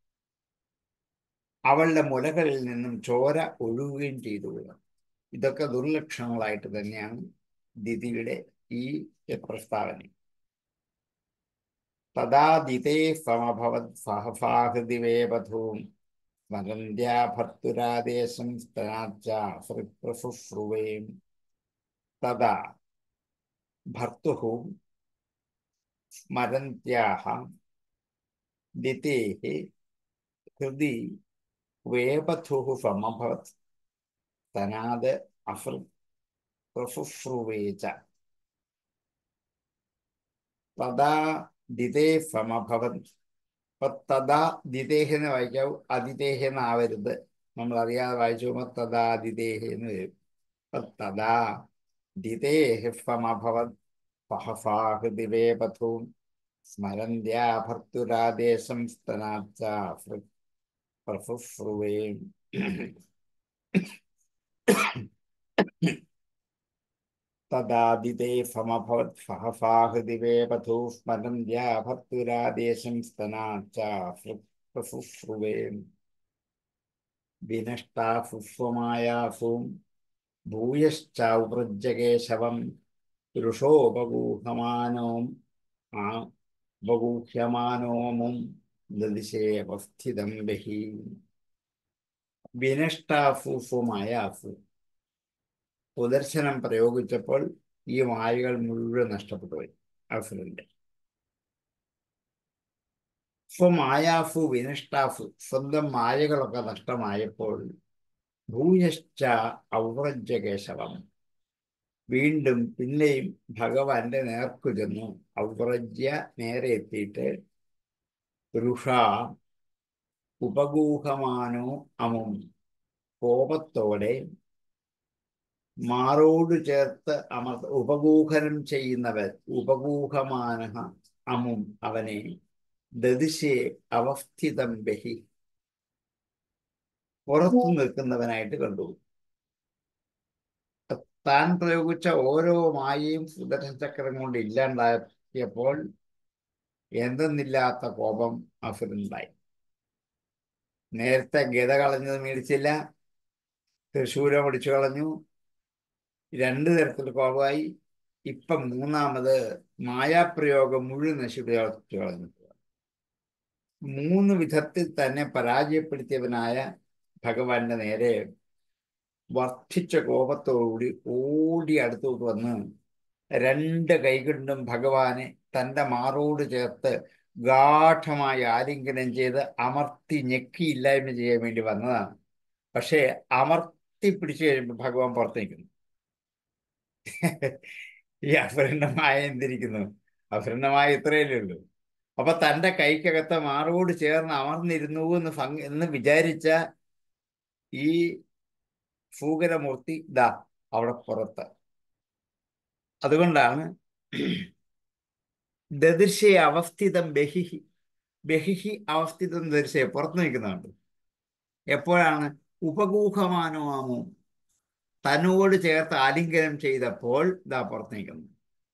അവളുടെ മുലകളിൽ നിന്നും ചോര ഒഴുകുകയും ചെയ്തു ഇതൊക്കെ ദുർലക്ഷണങ്ങളായിട്ട് തന്നെയാണ് ദിതിയുടെ ഈ പ്രസ്താവന തഥാ ദിതേ സമഭവത് സഹഫാഹൃതിവേപധൂം സ്മരന്ത്യാഭർത്തുരാദേശം സ്തനാച്ചാശ്രുവേം തഥാ ഭർത്തുഃ സ്മരന്ത്യാഹ ദിതേः ഹൃദി വേപഥുः സമഭവത് സ്തനാത് അഫൃ പ്രഫുഫ്രുവേ ച തഥാ ദിതേ സമഭവൻ അപ്പൊ തഥാ ദിതേഹ എന്ന് വായിക്കാവൂ അതിഥേഹ എന്നാവരുത് നമ്മൾ അറിയാതെ വായിച്ചു പോകുമ്പോൾ തഥാ ദിതേഹ എന്ന് വരും അപ്പൊ തഥാ ദിതേഹ സമഭവത് സഹസാഹൃദിവേപഥൂം സ്മരന്ത്യാ ഭർത്തുരാദേശം സ്തനാച്ച പ്രഫുഫ്രുവേം തദാദിതേ സമഭവത് സഹസാഹൃദിവേപഥൂ സ്മരന്ത്യാ ഭർത്തുരാദേശം സ്തനാച്ച പ്രഫുഫ്രുവേം വിനഷ്ടാഫുസ്വമായാസൂം ഭൂയശ്ചൗവൃജ്ജകേശവം പുരുഷോപഗൂഹമാനോം ആ ഉപഗൂഹ്യമാനോമും ദദിശേവസ്ഥിതം ബഹി വിനഷ്ടാഫുസ്വമായാസു സുദർശനം പ്രയോഗിച്ചപ്പോൾ ഈ മായകൾ മുഴുവൻ നഷ്ടപ്പെട്ടു പോയി അസുരന്റെ സ്വമായാഫു വിനഷ്ടാഫു സ്വന്തം മായകളൊക്കെ നഷ്ടമായപ്പോൾ ഭൂയശ്ച ഔവ്രജ്യകേശവം വീണ്ടും പിന്നെയും ഭഗവാന്റെ നേർക്കു ചെന്നു ഔവ്രജ്യ നേരെ എത്തിയിട്ട് ഋഷ ഉപഗൂഹമാനോ അമും കോപത്തോടെ മാറോട് ചേർത്ത് അമർ ഉപഗൂഹനം ചെയ്യുന്നവൻ ഉപഗൂഹമാനഹ അമും അവനെ ദദിശേ അവസ്ഥിതം ബഹി പുറത്തു നിൽക്കുന്നവനായിട്ട് കണ്ടു താൻ പ്രയോഗിച്ച ഓരോ മായയും സുദർശന ചക്രം കൊണ്ട് ഇല്ലാണ്ടാക്കിയപ്പോൾ എന്തെന്നില്ലാത്ത കോപം അസുരനുണ്ടായി നേരത്തെ ഗത കളഞ്ഞത് മേടിച്ചില്ല തൃശൂരം അടിച്ചു കളഞ്ഞു രണ്ടു തരത്തിൽ കോപമായി ഇപ്പം മൂന്നാമത് മായാപ്രയോഗം മുഴുവൻ നശിപ്പിച്ചു കളഞ്ഞു മൂന്ന് വിധത്തിൽ തന്നെ പരാജയപ്പെടുത്തിയവനായ ഭഗവാന്റെ നേരെ വർദ്ധിച്ച കോപത്തോടുകൂടി ഓടി അടുത്തോട്ട് വന്ന് രണ്ട് കൈകൊണ്ടും ഭഗവാനെ തൻ്റെ മാറോട് ചേർത്ത് ഗാഠമായി ആലിംഗനം ചെയ്ത് അമർത്തി ഞെക്കി ഇല്ലായ്മ ചെയ്യാൻ വേണ്ടി വന്നതാണ് പക്ഷേ അമർത്തി പിടിച്ചു കഴിയുമ്പോൾ ഭഗവാൻ പുറത്ത് നിൽക്കുന്നു ഈ അപൂർണമായ എന്തിരിക്കുന്നു അപൂർണമായ ഇത്രയല്ലേ ഉള്ളൂ അപ്പൊ തന്റെ കൈക്കകത്ത് മാറോട് ചേർന്ന് അമർന്നിരുന്നു എന്ന് ഭംഗി എന്ന് വിചാരിച്ച ഈ ഭൂകരമൂർത്തി ദാ അവിടെ പുറത്ത് അതുകൊണ്ടാണ് ദദൃശ്യ അവസ്ഥിതം ബഹിഹി ബഹിഹി അവസ്ഥിതം ദർശയ പുറത്ത് നിൽക്കുന്നുണ്ട് എപ്പോഴാണ് ഉപഗൂഹമാനോമോ തന്നോട് ചേർത്ത് ആലിംഗനം ചെയ്തപ്പോൾ ഇതാ പുറത്ത് നിൽക്കുന്നു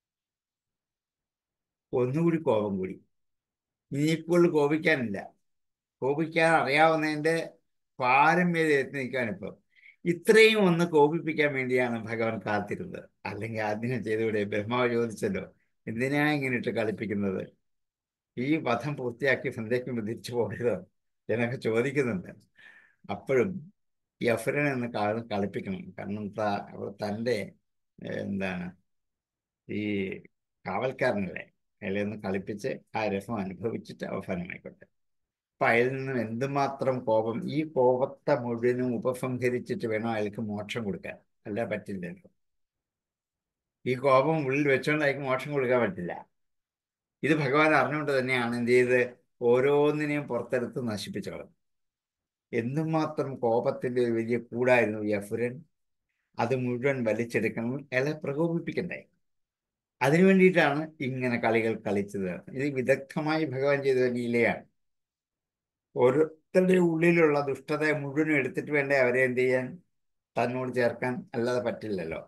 ഒന്നുകൂടി കോപം കൂടി ഇനിയിപ്പോൾ കോപിക്കാനില്ല കോപിക്കാൻ അറിയാവുന്നതിൻ്റെ പാരമ്യത എത്തി നിൽക്കാനിപ്പം ഇത്രയും ഒന്ന് കോപിപ്പിക്കാൻ വേണ്ടിയാണ് ഭഗവാൻ കാത്തിരുന്നത് അല്ലെങ്കിൽ ആദ്യം ചെയ്തുകൂടെ ബ്രഹ്മാവ് ചോദിച്ചല്ലോ എന്തിനാ ഇങ്ങനെ ഇട്ട് കളിപ്പിക്കുന്നത് ഈ വധം പൂർത്തിയാക്കി സന്ധ്യയ്ക്കുമ്പോൾ തിരിച്ചു പോകരുത് എന്നൊക്കെ ചോദിക്കുന്നുണ്ട് അപ്പോഴും ഈ അസുരനെ ഒന്ന് കള കളിപ്പിക്കണം കാരണം തൻ്റെ എന്താണ് ഈ കാവൽക്കാരനല്ലേ അയാളെ ഒന്ന് കളിപ്പിച്ച് ആ രസം അനുഭവിച്ചിട്ട് അവസാനമായിക്കോട്ടെ അപ്പൊ അയാളിൽ നിന്നും എന്തുമാത്രം കോപം ഈ കോപത്തെ മുഴുവനും ഉപസംഹരിച്ചിട്ട് വേണം അയാൾക്ക് മോക്ഷം കൊടുക്കാൻ അല്ല പറ്റില്ലല്ലോ ഈ കോപം ഉള്ളിൽ വെച്ചുകൊണ്ട് അയാൾക്ക് മോക്ഷം കൊടുക്കാൻ പറ്റില്ല ഇത് ഭഗവാൻ അറിഞ്ഞുകൊണ്ട് തന്നെയാണ് എന്ത് ചെയ്ത് ഓരോന്നിനെയും പുറത്തെടുത്ത് നശിപ്പിച്ചു കളഞ്ഞു എന്തുമാത്രം കോപത്തിന്റെ ഒരു വലിയ കൂടായിരുന്നു ഈ അസുരൻ അത് മുഴുവൻ വലിച്ചെടുക്കണം അയാളെ പ്രകോപിപ്പിക്കണ്ടേ അതിനു വേണ്ടിയിട്ടാണ് ഇങ്ങനെ കളികൾ കളിച്ചത് ഇത് വിദഗ്ധമായി ഭഗവാൻ ചെയ്ത ലീലയാണ് ഓരോരുത്തരുടെ ഉള്ളിലുള്ള ദുഷ്ടതയെ മുഴുവനും എടുത്തിട്ട് വേണ്ടേ അവരെ എന്ത് ചെയ്യാൻ തന്നോട് ചേർക്കാൻ അല്ലാതെ പറ്റില്ലല്ലോ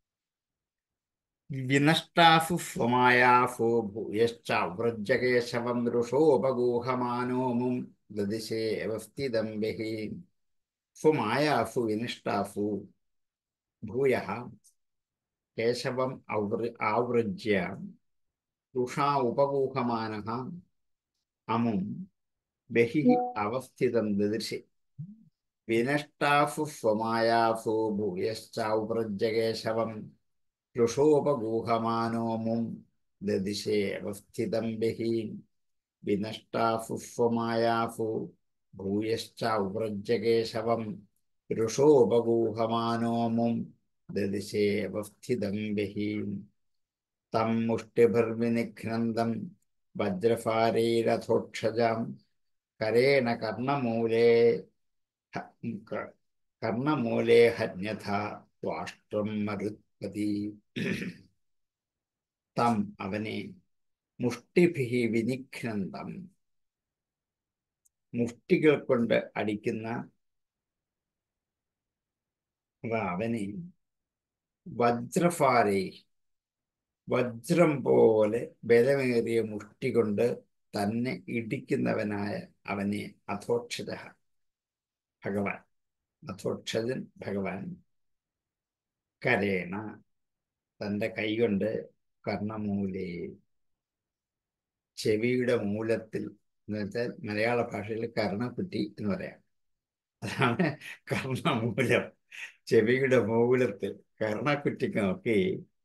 വിനഷ്ടാഫു സ്വമായാഫോ ഭൂയശ്ച വ്രജകേശവം ഋഷോപഗൂഹമാനോമും ദദിശേ അവസ്ഥിതം ബഹി സ്വമായാഫു വിനിഷ്ടാഫു ഭൂയ കേശവം ഔവൃ ആവൃജ്യ ഋഷാ ഉപഗൂഹമാന അമും ബഹി അവസ്ഥിതം ദദൃശി വിനഷ്ടാഫു സ്വമായാഫു ഭൂയശ്ചൗവ്രജകേശവം ഋഷോപഗൂഹമാനോമും ദദിശേ അവസ്ഥിതം ബഹി വിനഷ്ടാഫു സ്വമായാഫു ഭൂയശ്ചൗവ്രജകേശവം ഋഷോപഗൂഹമാനോമും ദദിശേ അവസ്ഥിതം ബഹി തം മുഷ്ടിഭിർവിനിഘ്നന്തം വജ്രഫാരൈരഥോക്ഷജാം കരേണ കർണമൂലേ കർണമൂലേ ഹന്യഥ ത്വാഷ്ട്രം മരുത്പതി തം അവനെ മുഷ്ടിഭി വിനിഘ്നന്തം മുഷ്ടികൾ കൊണ്ട് അടിക്കുന്ന അവനെ വജ്രഫാരേ വജ്രം പോലെ ബലമേറിയ മുഷ്ടി കൊണ്ട് തന്നെ ഇടിക്കുന്നവനായ അവനെ അധോക്ഷത ഭഗവാൻ അധോക്ഷജൻ ഭഗവാൻ കരേണ തൻ്റെ കൈകൊണ്ട് കർണമൂലേ ചെവിയുടെ മൂലത്തിൽ എന്ന് വെച്ചാൽ മലയാള ഭാഷയിൽ കർണക്കുറ്റി എന്ന് പറയാം അതാണ് കർണമൂലം ചെവിയുടെ മൂലത്തിൽ കർണക്കുറ്റിക്ക് നോക്കി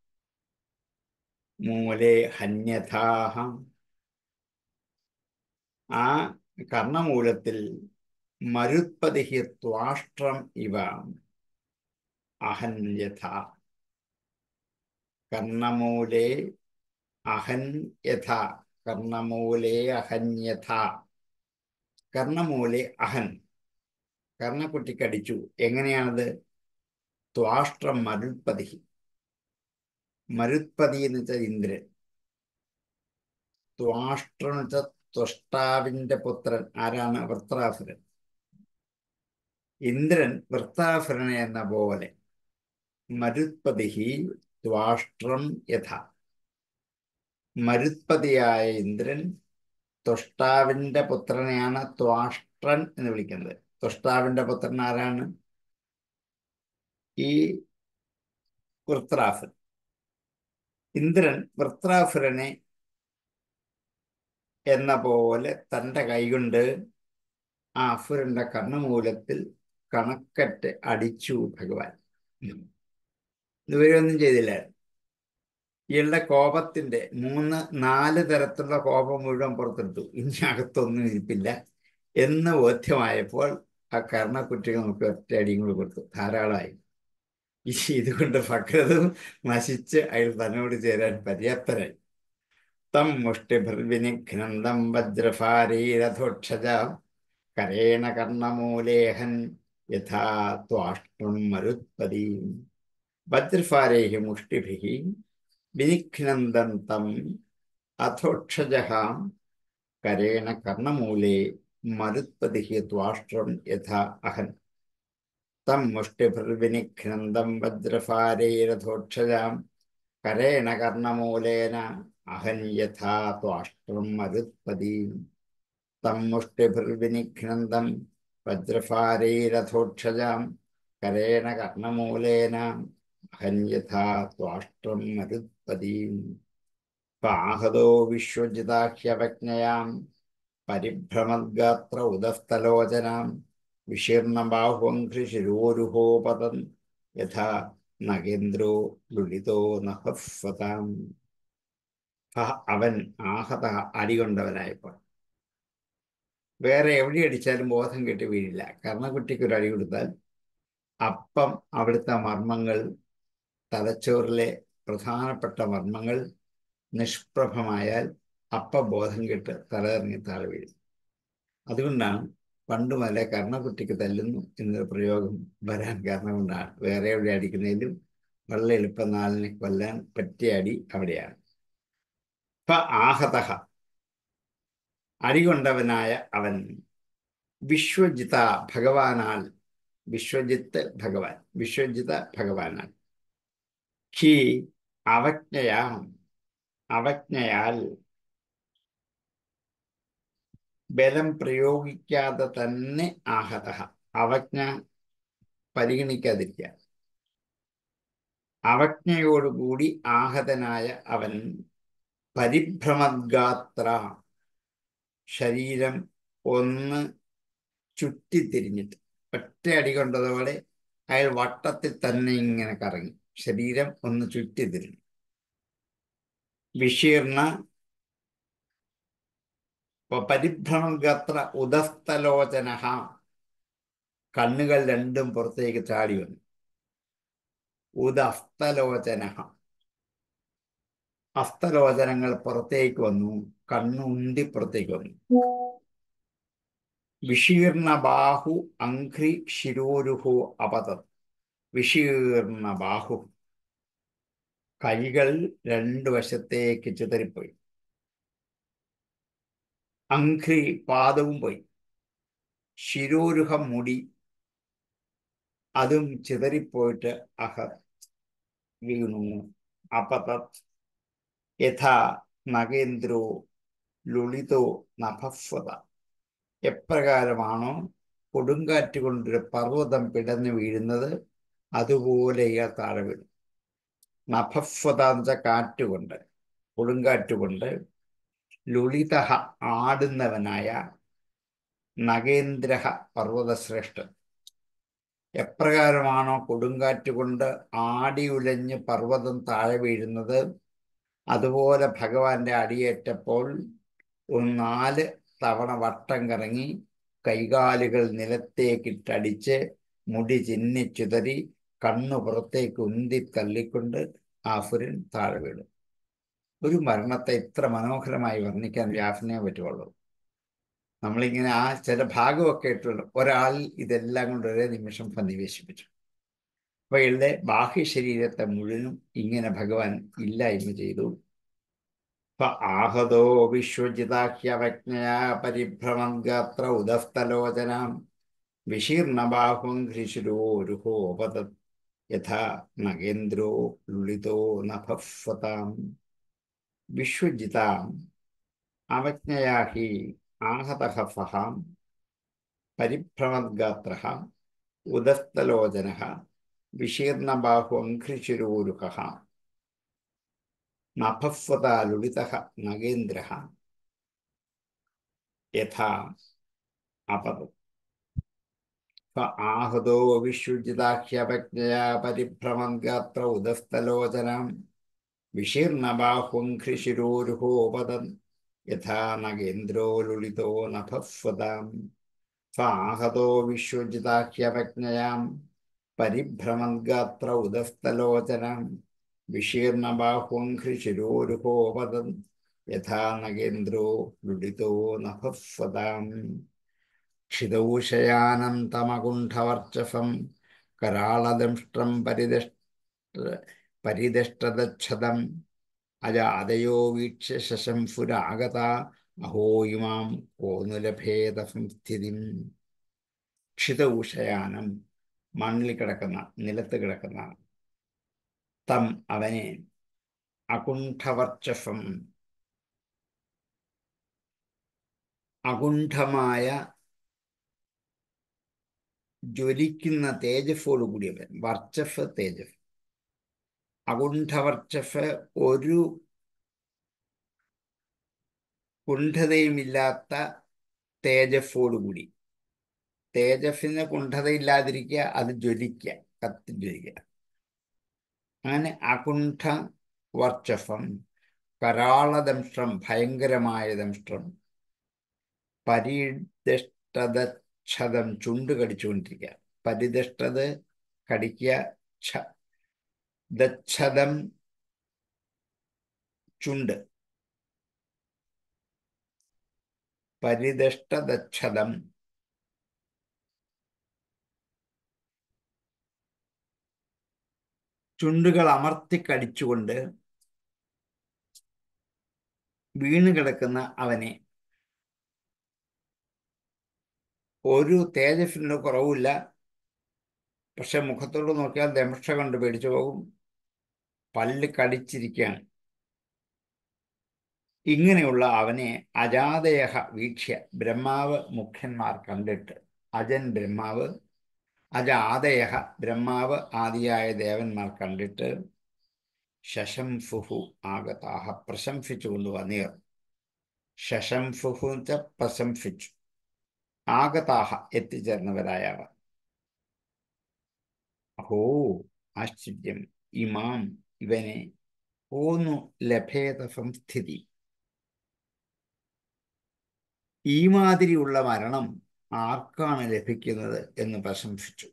മൂലേ ഹന്യഥാഹം ആ കർണമൂലത്തിൽ മരുത്പതിഹി ത്വാഷ്ട്രം ഇവ അഹന്യഥ കർണമൂലേ അഹൻ യഥ കർണമൂലേ അഹന്യഥ കർണമൂലേ അഹൻ കർണക്കുട്ടിക്കടിച്ചു എങ്ങനെയാണത് ത്വാഷ്ട്രം മരുത്പതി മരുത്പതി എന്ന് വെച്ചാൽ ഇന്ദ്രൻ ത്വാഷ്ട്രം എന്ന് വെച്ചാൽ ത്വഷ്ടാവിന്റെ പുത്രൻ ആരാണ് വൃത്രാസുരൻ ഇന്ദ്രൻ വൃത്താസുരനെ എന്ന പോലെ മരുത്പതി ത്വാഷ്ട്രം യഥ മരുത്പതിയായ ഇന്ദ്രൻ ത്വഷ്ടാവിന്റെ പുത്രനെയാണ് ത്വാഷ്ട്രൻ എന്ന് വിളിക്കുന്നത് ത്വഷ്ടാവിന്റെ പുത്രൻ ആരാണ് ഈ വൃത്രാസുരൻ ഇന്ദ്രൻ വൃത്രാസുരനെ എന്ന പോലെ തൻ്റെ കൈകൊണ്ട് ആ അസുരന്റെ കർണമൂലത്തിൽ കണക്കറ്റ് അടിച്ചു ഭഗവാൻ ഇതുവരെ ഒന്നും ചെയ്തില്ല ഇയാളുടെ കോപത്തിന്റെ മൂന്ന് നാല് തരത്തിലുള്ള കോപം മുഴുവൻ പുറത്തെടുത്തു ഇനി അകത്തൊന്നും ഇരിപ്പില്ല എന്ന് ബോധ്യമായപ്പോൾ ആ കർണക്കുറ്റികൾ നമുക്ക് ഒറ്റ അടിയും കൂടി കൊടുത്തു ധാരാളമായി ഈ ഇതുകൊണ്ട് ഭക്രതും നശിച്ച് അയാൾ തന്നോട് ചേരാൻ പര്യാപ്തരായി തം മുഷ്ടിഭിർവിനിഘ്നന്തം വജ്രഭാരീരഥോക്ഷജ കരേണ കർണമൂലേഹൻ യഥാ ത്വാഷ്ടം മരുത്പദീം വജ്രഭാരൈः മുഷ്ടിഭിः വിനിഘ്നന്തം തം അഥോക്ഷജഃ കരേണ കർണമൂലേ മരുത്പതിः ത്വാഷ്ട്രം യഥാ അഹൻ തം മുഷ്ടിഭിർവിനിഘ്നന്തം വജ്രഭാരൈരഥോക്ഷജാം കരേണ കർണമൂലേന അഹൻ യഥാ ത്വാഷ്ട്രം മരുത്പദീം തം മുഷ്ടിഭിർവിനിഘ്നന്തം വജ്രഭാരൈരഥോക്ഷജാം കരേണ കർണമൂലേന അഹൻ യഥാ ത്വാഷ്ട്രം മരുത്പദീം പാഹതോ വിശ്വജിതാഹ്യവജ്ഞയാം പരിഭ്രമദ്ഗാത്ര ഉദസ്ഥലോചനാം വിശീർണബാഹുവംഘ്രിശിരോരുഹോപതം യഥാ നഗേന്ദ്രോ ലുലിതോ നഹഫതാം അവൻ ആഹത അടികൊണ്ടവനായപ്പോൾ വേറെ എവിടെ അടിച്ചാലും ബോധം കെട്ടി വീഴില്ല കർണക്കുട്ടിക്ക് ഒരു അടി കൊടുത്താൽ അപ്പം അവിടുത്തെ മർമ്മങ്ങൾ തലച്ചോറിലെ പ്രധാനപ്പെട്ട മർമ്മങ്ങൾ നിഷ്പ്രഭമായാൽ അപ്പ ബോധം കെട്ട് തലതിറങ്ങി താഴെ വീഴും അതുകൊണ്ടാണ് പണ്ട് മുതലേ കർണക്കുട്ടിക്ക് തല്ലുന്നു എന്നൊരു പ്രയോഗം വരാൻ കാരണം കൊണ്ടാണ് വേറെ എവിടെ അടിക്കുന്നതിലും വളരെ എളുപ്പം നാളിനെ കൊല്ലാൻ പറ്റിയ അടി അവിടെയാണ് ഇപ്പൊ ആഹതഹ അടികൊണ്ടവനായ അവൻ വിശ്വജിത ഭഗവാനാൽ വിശ്വജിത്ത് ഭഗവാൻ വിശ്വജിത ഭഗവാനാൽ ഹി അവജ്ഞയാം അവജ്ഞയാൽ ബലം പ്രയോഗിക്കാതെ തന്നെ ആഹത അവജ്ഞ പരിഗണിക്കാതിരിക്കുക അവജ്ഞയോടുകൂടി ആഹതനായ അവൻ പരിഭ്രമഗാത്ര ശരീരം ഒന്ന് ചുറ്റിത്തിരിഞ്ഞിട്ട് ഒറ്റയടി കൊണ്ടതോടെ അയാൾ വട്ടത്തിൽ തന്നെ ഇങ്ങനെ കറങ്ങി ശരീരം ഒന്ന് ചുറ്റിത്തിരിഞ്ഞു വിശീർണ പരിഭ്രമഗാത്ര ഉദസ്ഥലോചന കണ്ണുകൾ രണ്ടും പുറത്തേക്ക് ചാടി വന്നു ഉദസ്തലോചന അസ്തലോചനങ്ങൾ പുറത്തേക്ക് വന്നു കണ്ണുണ്ടി പുറത്തേക്ക് വന്നു വിശീർണ ബാഹു അഘ്രി ശിരോരുഹോ അപതം വിശീർണ ബാഹു കൈകൾ രണ്ടു വശത്തേക്ക് ചിതറിപ്പോയി അഘ്രി പാദവും പോയി ശിരോരുഹം മുടി അതും ചിതറിപ്പോയിട്ട് അഹ വീണു അപതത് യഥാ നഗേന്ദ്രോ ലുളിതോ നഭസ്വത എപ്രകാരമാണോ കൊടുങ്കാറ്റ് കൊണ്ടൊരു പർവ്വതം പിടഞ്ഞു വീഴുന്നത് അതുപോലെ ഇയാൾ താഴെ വീണു നഭസ്വതാന്ത കാറ്റുകൊണ്ട് കൊടുങ്കാറ്റുകൊണ്ട് ലുളിത ആടുന്നവനായ നഗേന്ദ്ര പർവ്വതശ്രേഷ്ഠൻ എപ്രകാരമാണോ കൊടുങ്കാറ്റ് കൊണ്ട് ആടിയുലഞ്ഞ് പർവ്വതം താഴെ വീഴുന്നത് അതുപോലെ ഭഗവാന്റെ അടിയേറ്റപ്പോൾ ഒരു നാല് തവണ വട്ടം കറങ്ങി കൈകാലുകൾ നിലത്തേക്കിട്ടടിച്ച് മുടി ചിന്നി ചിതറി കണ്ണു പുറത്തേക്ക് ഉന്തി തള്ളിക്കൊണ്ട് ആഫുരൻ താഴെ വീണു ഒരു മരണത്തെ ഇത്ര മനോഹരമായി വർണ്ണിക്കാൻ വ്യാസനെ പറ്റുള്ളൂ നമ്മളിങ്ങനെ ആ ചില ഭാഗമൊക്കെ ഇട്ടുള്ളൂ ഒരാൾ ഇതെല്ലാം കൊണ്ട് ഒരേ നിമിഷം സന്നിവേശിപ്പിച്ചു അപ്പൊ ഇയാളുടെ ബാഹ്യ ശരീരത്തെ മുഴുവനും ഇങ്ങനെ ഭഗവാൻ ഇല്ലായ്മ ചെയ്തു അപ്പൊ ആഹതോ വിശ്വജിതാഹ്യവജ്ഞയാ പരിഭ്രമം ഗാത്ര ഉദസ്തലോചനാം വിശീർണബാഹും ഘ്രിശുരോരുഹോപത യഥാ നഗേന്ദ്രോ ലുളിതോ നഭസ്വതാം വിശ്വജിതാം അവജ്ഞയാ ഹി आहतः सः परिभ्रमद्गात्रः उदस्तलोचनः विशीर्णबाहुअङ्घ्रिशिरोरुकः नभस्वता लुलितः नगेन्द्रः यथा अपतत् आहतो विश्वजिताह्यपज्ञया परिभ्रमद्गात्र उदस्तलोचनां विशीर्णबाहुअङ्घ्रिशिरोरुहोपतन् यथा नगेन्द्रो लुलितो नभस्वतां स्वाहतो विश्वजिताह्यपज्ञयां परिभ्रमद्गात्र उदस्तलोचनां विशीर्णबाहुङ्घ्रिशिरोरुहोपतन् യഥാ നഗേന്ദ്രോ ലുഡിതോ നഭസ്വതാം ക്ഷിതൗഷയാനം തമകുണ്ഠവർച്ചസം കരാളദംഷ്ട്രം പരിദഷ്ട പരിദഷ്ടതച്ഛതം അജാതയോ വീക്ഷ്യ ശശംഫുരാഗത അഹോ ഇമാം കോനുലഭേദ സംസ്ഥിതിം ക്ഷിതൗഷയാനം മണ്ണിൽ കിടക്കുന്ന നിലത്ത് കിടക്കുന്ന തം അവനെ അകുണ്ഠവർച്ചസം അകുണ്ഠമായ ജ്വലിക്കുന്ന തേജസ്സോട് കൂടിയവൻ വർച്ചഫ് തേജസ് അകുണ്ഠവർച്ചഫ് ഒരു കുണ്ഠതയുമില്ലാത്ത തേജസ്സോടുകൂടി തേജസ്സിന് കുണ്ഠതയില്ലാതിരിക്കുക അത് ജ്വലിക്കുക കത്തി ജ്വലിക്കുക അങ്ങനെ അകുണ്ഠ വർച്ചഫം കരാളദംഷ്ട്രം ഭയങ്കരമായ ദംഷ്ട്രം പരിദഷ്ടതം ചുണ്ട് കടിച്ചുകൊണ്ടിരിക്കുക പരിദഷ്ടത് കടിക്കുക ഛ ദച്ഛതം ചുണ്ട് പരിദഷ്ടദച്ഛതം ചുണ്ടുകൾ അമർത്തി കടിച്ചുകൊണ്ട് വീണ് കിടക്കുന്ന അവനെ ഒരു തേജസ്സിന് കുറവില്ല പക്ഷെ മുഖത്തോട് നോക്കിയാൽ ദംഷ കൊണ്ട് പേടിച്ചു പോകും പല്ല് കടിച്ചിരിക്കുകയാണ് ഇങ്ങനെയുള്ള അവനെ അജാതയഹ വീക്ഷ്യ ബ്രഹ്മാവ് മുഖ്യന്മാർ കണ്ടിട്ട് അജൻ ബ്രഹ്മാവ് അജാതയഹ ബ്രഹ്മാവ് ആദിയായ ദേവന്മാർ കണ്ടിട്ട് ശശംഫുഹു ആഗതാഹ പ്രശംസിച്ചുകൊണ്ട് വന്നിയർ ശശംഫുഹു പ്രശംസിച്ചു ആഗതാഹ എത്തിച്ചേർന്നവരായവ അഹോ ആശ്ചര്യം ഇമാം ഇവനെ പോന്നു ലഭേദ സംസ്ഥിതി ഈ മാതിരിയുള്ള മരണം ആർക്കാണ് ലഭിക്കുന്നത് എന്ന് പ്രശംസിച്ചു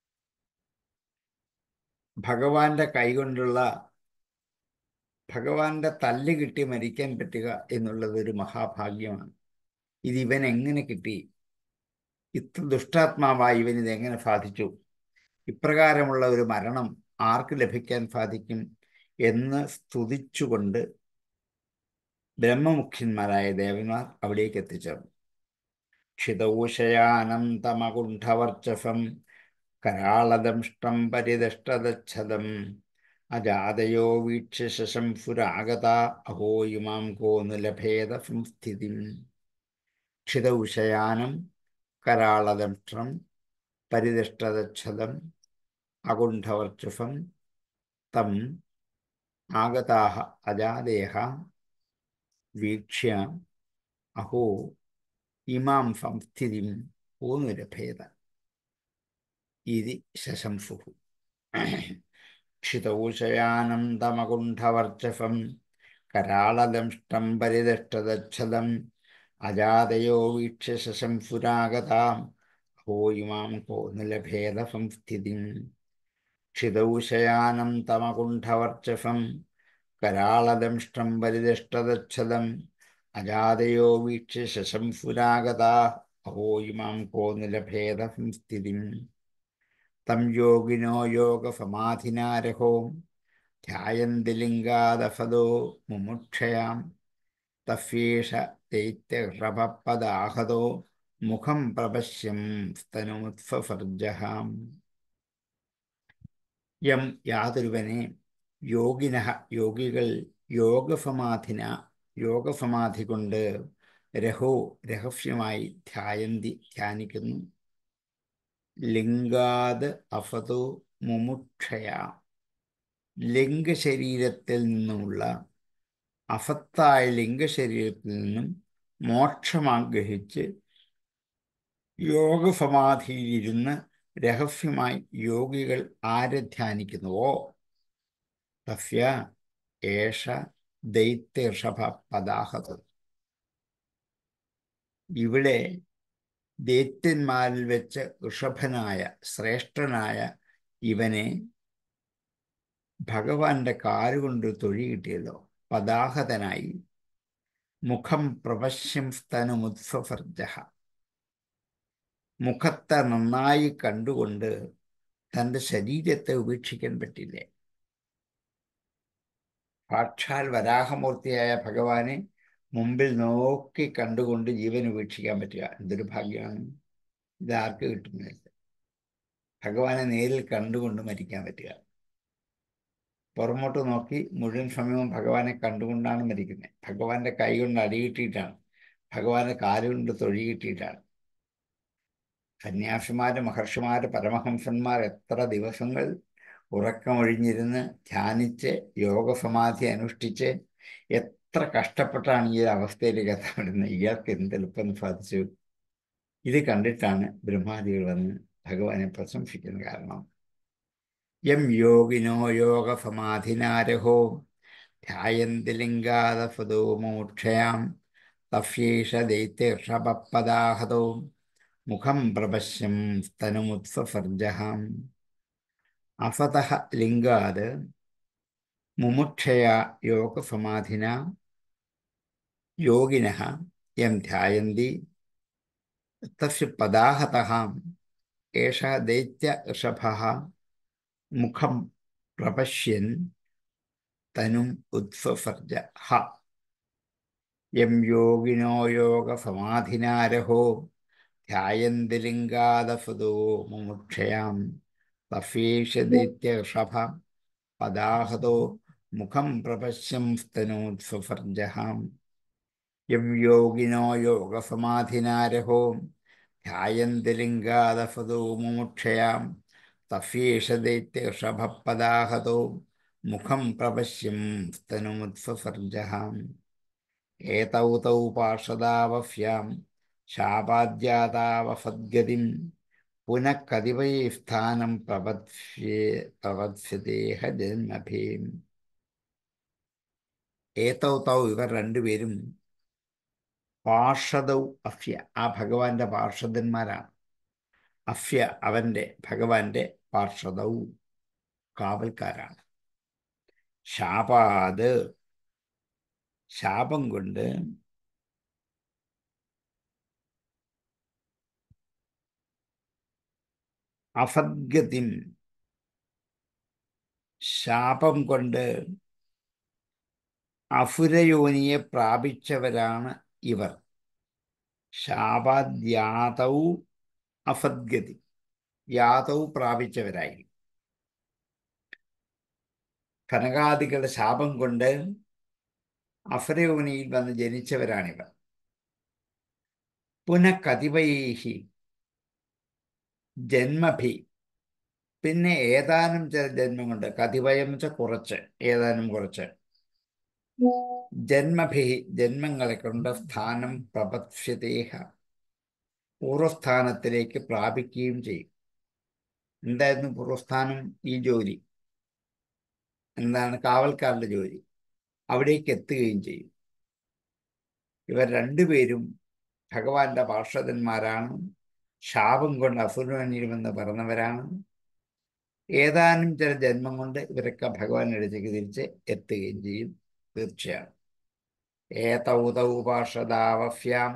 ഭഗവാന്റെ കൈകൊണ്ടുള്ള ഭഗവാന്റെ തല്ല് കിട്ടി മരിക്കാൻ പറ്റുക എന്നുള്ളത് ഒരു മഹാഭാഗ്യമാണ് ഇത് ഇവൻ എങ്ങനെ കിട്ടി ഇത്ര ദുഷ്ടാത്മാവായി ഇവൻ ഇത് എങ്ങനെ സാധിച്ചു ഇപ്രകാരമുള്ള ഒരു മരണം ആർക്ക് ലഭിക്കാൻ സാധിക്കും എന്ന് സ്തുതിച്ചുകൊണ്ട് ബ്രഹ്മമുഖ്യന്മാരായ ദേവന്മാർ അവിടേക്ക് എത്തിച്ചേർന്നു ക്ഷിതൗഷയാനം തമകുണ്ഠവർച്ചസം കരാളദംഷ്ടം പരിദഷ്ടതച്ഛതം അജാതയോ വീക്ഷ്യ ശശംഫുരാഗത അഹോ ഇമാം കോ നിലഭേദ സംസ്ഥിതിം ക്ഷിതൗഷയാനം കരാളദംഷ്ടം പരിദഷ്ടതച്ഛതം അകുണ്ഠവർച്ചസം തം ആഗതാഹ അജാദേഹ വീക്ഷ്യ അഹോ ഇമാം സംസ്ഥിതിം പൂനുരഭേദ ഇതി ശശംസുഹു ക്ഷിതൗഷയാനം തമകുണ്ഠവർച്ചസം കരാളദംഷ്ടം പരിദഷ്ടതച്ഛതം അജാതയോ വീക്ഷ്യ ശശംസുരാഗതാം അഹോ ഇമാം കോ നിലഭേദ സംസ്ഥിതിം ക്ഷിതൗഷയാനം തമകുണ്ഠവർച്ചസം കരാളദംഷ്ടം പരിദഷ്ടതച്ഛതം അജാതയോ വീക്ഷ്യ ശശംഫുരാഗത അഹോ ഇമാം കോ നിലഭേദ സംസ്ഥിതിം തം യോഗിനോ യോഗസമാധിനാരഹോ ധ്യായന്തി ലിംഗാദഫദോ മുമുക്ഷയാം തഫ്യേഷ ദൈത്യഹ്രപദാഹതോ മുഖം പ്രപശ്യം സ്തനുമുത്ഫർജഹാം യം യാതൊരുവനെ യോഗിന യോഗികൾ യോഗസമാധിന യോഗസമാധി കൊണ്ട് രഹോ രഹസ്യമായി ധ്യായന്തി ധ്യാനിക്കുന്നു ലിംഗാത് അഫതോ മുമുക്ഷയ ലിംഗശരീരത്തിൽ നിന്നുമുള്ള അഫത്തായ ലിംഗശരീരത്തിൽ നിന്നും മോക്ഷമാഗ്രഹിച്ച് യോഗസമാധിയിലിരുന്ന് രഹസ്യമായി യോഗികൾ ആരെ ധ്യാനിക്കുന്നുവോ തസ്യ ഏഷ ദൈത്യഋഷഭ പദാഹത് ഇവിടെ ദൈത്യന്മാരിൽ വെച്ച് ഋഷഭനായ ശ്രേഷ്ഠനായ ഇവനെ ഭഗവാന്റെ കാലുകൊണ്ട് തൊഴി കിട്ടിയല്ലോ പദാഹതനായി മുഖം പ്രവശ്യം സ്തനുമുത്സഫർജ മുഖത്തെ നന്നായി കണ്ടുകൊണ്ട് തൻ്റെ ശരീരത്തെ ഉപേക്ഷിക്കാൻ പറ്റില്ലേ സാക്ഷാൽ വരാഹമൂർത്തിയായ ഭഗവാനെ മുമ്പിൽ നോക്കി കണ്ടുകൊണ്ട് ജീവൻ ഉപേക്ഷിക്കാൻ പറ്റുക എന്തൊരു ഭാഗ്യമാണ് ഇതാർക്ക് കിട്ടുന്നില്ല ഭഗവാനെ നേരിൽ കണ്ടുകൊണ്ട് മരിക്കാൻ പറ്റുക പുറമോട്ട് നോക്കി മുഴുവൻ സമയവും ഭഗവാനെ കണ്ടുകൊണ്ടാണ് മരിക്കുന്നത് ഭഗവാന്റെ കൈ കൊണ്ട് അടികിട്ടിയിട്ടാണ് ഭഗവാന്റെ കാലുകൊണ്ട് തൊഴി കിട്ടിയിട്ടാണ് സന്യാസിമാര് മഹർഷിമാര് പരമഹംസന്മാർ എത്ര ദിവസങ്ങൾ ഉറക്കമൊഴിഞ്ഞിരുന്ന് ധ്യാനിച്ച് യോഗസമാധി അനുഷ്ഠിച്ച് എത്ര കഷ്ടപ്പെട്ടാണ് ഈ ഒരു അവസ്ഥയിലേക്ക് എത്തപ്പെടുന്നത് ഇയാൾക്ക് എന്ത് എളുപ്പം സാധിച്ചു ഇത് കണ്ടിട്ടാണ് ബ്രഹ്മാദികൾ വന്ന് ഭഗവാനെ പ്രശംസിക്കുന്ന കാരണം യം യോഗിനോ യോഗസമാധിനാരഹോ ധ്യായന്തി ലിംഗാദഫതോ മോക്ഷയാം തഫ്യേഷ ദൈത്യർഷപപ്പദാഹതോ മുഖം പ്രപശ്യം സ്തനുമുത്സസർജഹാം അഫതഃ ലിംഗാത് മുമുക്ഷയാ യോഗസമാധിന യോഗിനഃ യം ധ്യായന്തി തസ്യ പദാഹതഃ ഏഷ ദൈത്യ ഋഷഭः മുഖം പ്രപശ്യൻ തനും ഉത്സസർജ ഹ യം യോഗിനോ യോഗസമാധിനാരഹോ ധ്യായന്തി ലിംഗാദഫതോ മുമുക്ഷയാം തഫീഷദിത്യഷഭ പദാഹതോ മുഖം പ്രപശ്യം സ്തനോത്സഫർജഹാം യം യോഗിനോ യോഗസമാധിനാരഹോ ധ്യായന്തി ലിംഗാദഫതോ മുമുക്ഷയാം തഫീഷദിത്യഷഭപദാഹതോ മുഖം പ്രപശ്യം സ്തനുമുത്സസർജഹാം ഏതൗ തൗ പാർഷദാവഫ്യാം ശാപാദ്യാതാവഫദ്ഗതിം പുനഃ കതിവൈ സ്ഥാനം പ്രപത്സ്യേ പ്രപത്സ്യതേഹ ജന്മഭീം ഏതൗ തൗ ഇവർ രണ്ടുപേരും പാർഷദൗ അഫ്യ ആ ഭഗവാന്റെ പാർഷദന്മാരാണ് അഫ്യ അവന്റെ ഭഗവാന്റെ പാർഷദൗ കാവൽക്കാരാണ് ശാപാത് ശാപം കൊണ്ട് അഫദ്ഗതിം ശാപം കൊണ്ട് അസുരയോനിയെ പ്രാപിച്ചവരാണ് ഇവർ ശാപാദ്യാതൗ അഫദ്ഗതി യാതൗ പ്രാപിച്ചവരായി കനകാദികളുടെ ശാപം കൊണ്ട് അസുരയോനിയിൽ വന്ന് ജനിച്ചവരാണിവർ പുനഃകതിവൈഹി ജന്മഭി പിന്നെ ഏതാനും ചില ജന്മം കൊണ്ട് കതിവയം വെച്ചാൽ കുറച്ച് ഏതാനും കുറച്ച് ജന്മഭി ജന്മങ്ങളെ കൊണ്ട് സ്ഥാനം പ്രപത്സ്യതേഹ പൂർവസ്ഥാനത്തിലേക്ക് പ്രാപിക്കുകയും ചെയ്യും എന്തായിരുന്നു പൂർവസ്ഥാനം ഈ ജോലി എന്താണ് കാവൽക്കാരുടെ ജോലി അവിടേക്ക് എത്തുകയും ചെയ്യും ഇവർ രണ്ടുപേരും ഭഗവാന്റെ പാർഷദന്മാരാണ് ശാപം കൊണ്ട് അസുരനിരുമെന്ന് പറഞ്ഞവരാണ് ഏതാനും ചില ജന്മം കൊണ്ട് ഇവരൊക്കെ ഭഗവാന്റെ അടുത്തേക്ക് തിരിച്ച് എത്തുകയും ചെയ്യും തീർച്ചയാണ് ഏതൗ തൗ പാർഷദാവഫ്യാം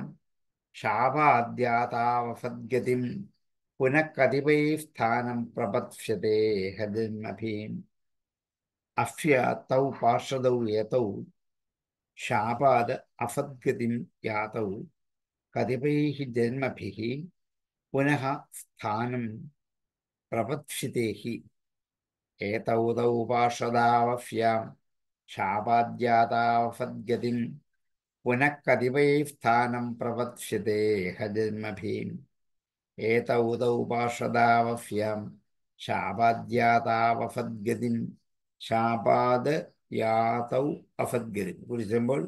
ശാപാദ്യാതാവസദ്ഗതിം പുനഃകതിപൈ സ്ഥാനം പ്രപത്സ്യതേ ഹജന്മഭീം അഫ്യ തൗ പാർഷദൗ ഏതൗ ശാപാത് അസദ്ഗതിം യാതൗ കതിപൈः ജന്മഭിः പുനഃ സ്ഥാനം പ്രപത്സ്യത്തെ ഹി ഏതൗ തൗ പാർഷദാവഫ്യാം ശാപാദ്യാതാവസദ്ഗതിം പുനഃ കതിപൈ സ്ഥാനം പ്രപത്സ്യത്തെ ഹജന്മഭീം ഏതൗ തൗ പാർഷദാവഫ്യാം ശാപാദ്യാതാവസദ്ഗതിം ശാപാത് യാതൗ അഫദ്ഗതി കുറിച്ചുമ്പോൾ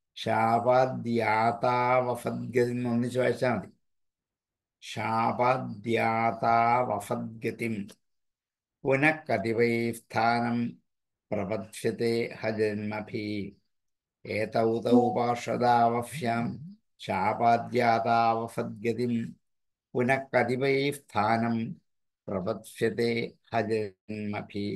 ശാപാദ്യാതാവഫദ്ഗതി ഒന്നിച്ച് വായിച്ചാൽ മതി ശാപാദ്യാതാവഫദ്ഗതിം പുനഃകതിവൈ സ്ഥാനം പ്രപത്സ്യത്തെ ഹജന്മഭി ഏതൗ തൗ പാർഷദാവഫ്യാം ശാപാദ്യാതാവഫദ്ഗതിം പുനഃകതിവൈ സ്ഥാനം പ്രപത്സ്യത്തെ ഹജന്മഭി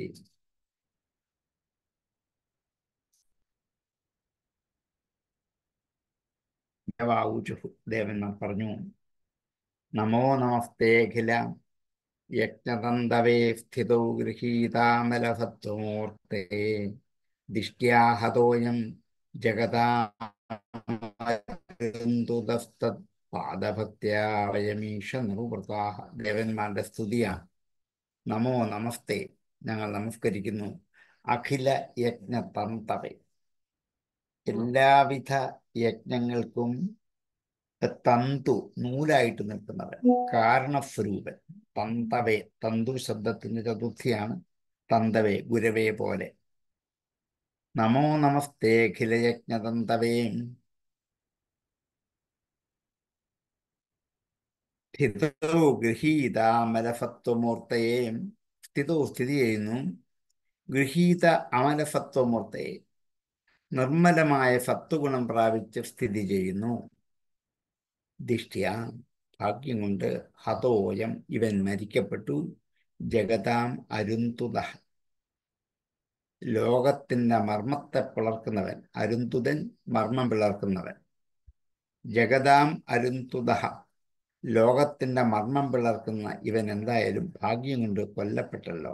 യവാഊചുഹു ദേവന്മാർ പറഞ്ഞു നമോ നമസ്തേഖില യജ്ഞതന്തവേ സ്ഥിതൗ ഗൃഹീതാമലഭത്വമൂർത്തേ ദിഷ്ട്യാഹതോയം ജഗതാന്തസ്തത് പാദഭക്ത്യാ വയമീഷ നിർവൃതാഹ ദേവന്മാരുടെ സ്തുതിയാണ് നമോ നമസ്തേ ഞങ്ങൾ നമസ്കരിക്കുന്നു അഖില യജ്ഞതന്തവേ എല്ലാവിധ യജ്ഞങ്ങൾക്കും തന്തു നൂലായിട്ട് നിൽക്കുന്നവൻ കാരണസ്വരൂപൻ തന്തവേ തന്തു ശബ്ദത്തിന്റെ ചതുർത്ഥിയാണ് തന്തവേ ഗുരവേ പോലെ നമോ നമസ്തേ അഖിലയജ്ഞതന്തവേ സ്ഥിതോ ഗൃഹീതാമലസത്വമൂർത്തയെ സ്ഥിതോ സ്ഥിതി ചെയ്യുന്നു ഗൃഹീത അമലസത്വമൂർത്തയെ നിർമ്മലമായ സത്വഗുണം പ്രാപിച്ച് സ്ഥിതി ചെയ്യുന്നു ദിഷ്ട്യ ഭാഗ്യം കൊണ്ട് ഹതോയം ഇവൻ മരിക്കപ്പെട്ടു ജഗതാം അരുന്തുത ലോകത്തിന്റെ മർമ്മത്തെ പിളർക്കുന്നവൻ അരുന്തുതൻ മർമ്മം പിളർക്കുന്നവൻ ജഗതാം അരുന്തുത ലോകത്തിന്റെ മർമ്മം പിളർക്കുന്ന ഇവൻ എന്തായാലും ഭാഗ്യം കൊണ്ട് കൊല്ലപ്പെട്ടല്ലോ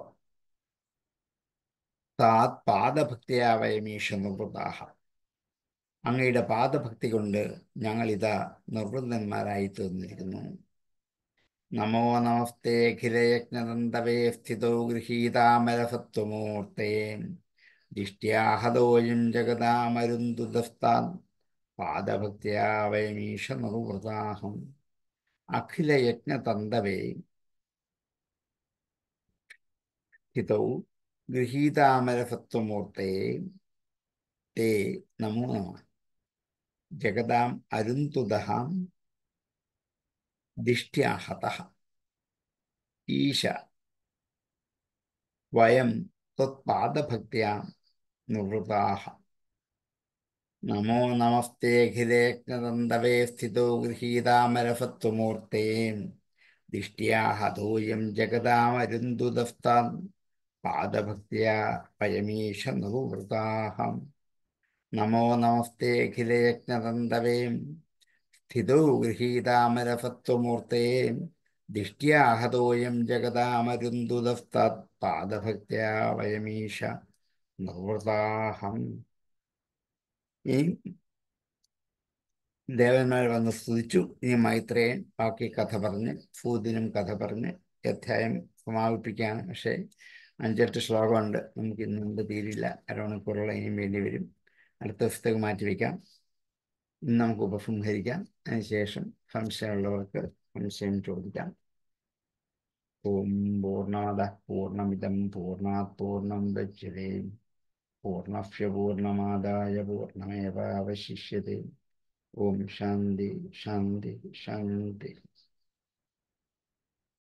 താത് പാദഭക്തിയാവയമീഷ നിർവൃതാഹ അങ്ങയുടെ പാദഭക്തി കൊണ്ട് ഞങ്ങൾ ഇതാ നിർവൃതന്മാരായി തീർന്നിരിക്കുന്നു നമോ നമസ്തേ അഖിലയജ്ഞതന്തവേ സ്ഥിതോ ഗൃഹീതാമലസത്വമൂർത്തേ ദിഷ്ട്യാഹതോയം ജഗതാമരുന്തുദസ്താൻ പാദഭക്തിയാവയമീഷ നിർവൃതാഹം അഖിലയജ്ഞതന്തവേ സ്ഥിതൗ ഗൃഹീതാമലസത്വമൂർത്തേ തേ നമോ നമ ജഗതാം അരുന്തുതഃ ദിഷ്ട്യാഹതഃ ഈശ വയം ത്വത്പാദഭക്ത്യാ നിവൃതാഹ നമോ നമസ്തേ അഖിലേജ്ഞതന്തവേ സ്ഥിതോ ഗൃഹീതാമരസത്വമൂർത്തേ ദിഷ്ട്യാഹതോയം ജഗതാമരുന്തുദസ്താൻ പാദഭക്ത്യാ വയമീഷ നിവൃതാഹം നമോ നമസ്തേ അഖിലയജ്ഞതന്തവേ സ്ഥിതോ ഗൃഹീതാമരസത്വമൂർത്തേ ദിഷ്ട്യാഹതോയം ജഗതാമരുന്തുദസ്താത് പാദഭക്ത്യാ വയമീഷ നിർവൃതാഹം ഈ ദേവന്മാർ വന്ന് സ്തുതിച്ചു ഇനി മൈത്രേയൻ ബാക്കി കഥ പറഞ്ഞ് സൂതിനും കഥ പറഞ്ഞ് അധ്യായം സമാപിപ്പിക്കുകയാണ് പക്ഷേ അഞ്ചെട്ട് ശ്ലോകമുണ്ട് നമുക്ക് ഇന്നുകൊണ്ട് തീരില്ല അരമണിക്കൂറുള്ള ഇനിയും വേണ്ടി വരും അടുത്ത ദിവസത്തേക്ക് മാറ്റിവെക്കാം ഇന്ന് നമുക്ക് ഉപസംഹരിക്കാം അതിനുശേഷം സംശയമുള്ളവർക്ക് സംശയം ചോദിക്കാം ഓം പൂർണ്ണമത പൂർണ്ണമിതം പൂർണ്ണാത് പൂർണ്ണം ദജ്യതേ പൂർണ്ണസ്യ പൂർണ്ണമാദായ പൂർണ്ണമേവാവശിഷ്യത്തെ ഓം ശാന്തി ശാന്തി ശാന്തി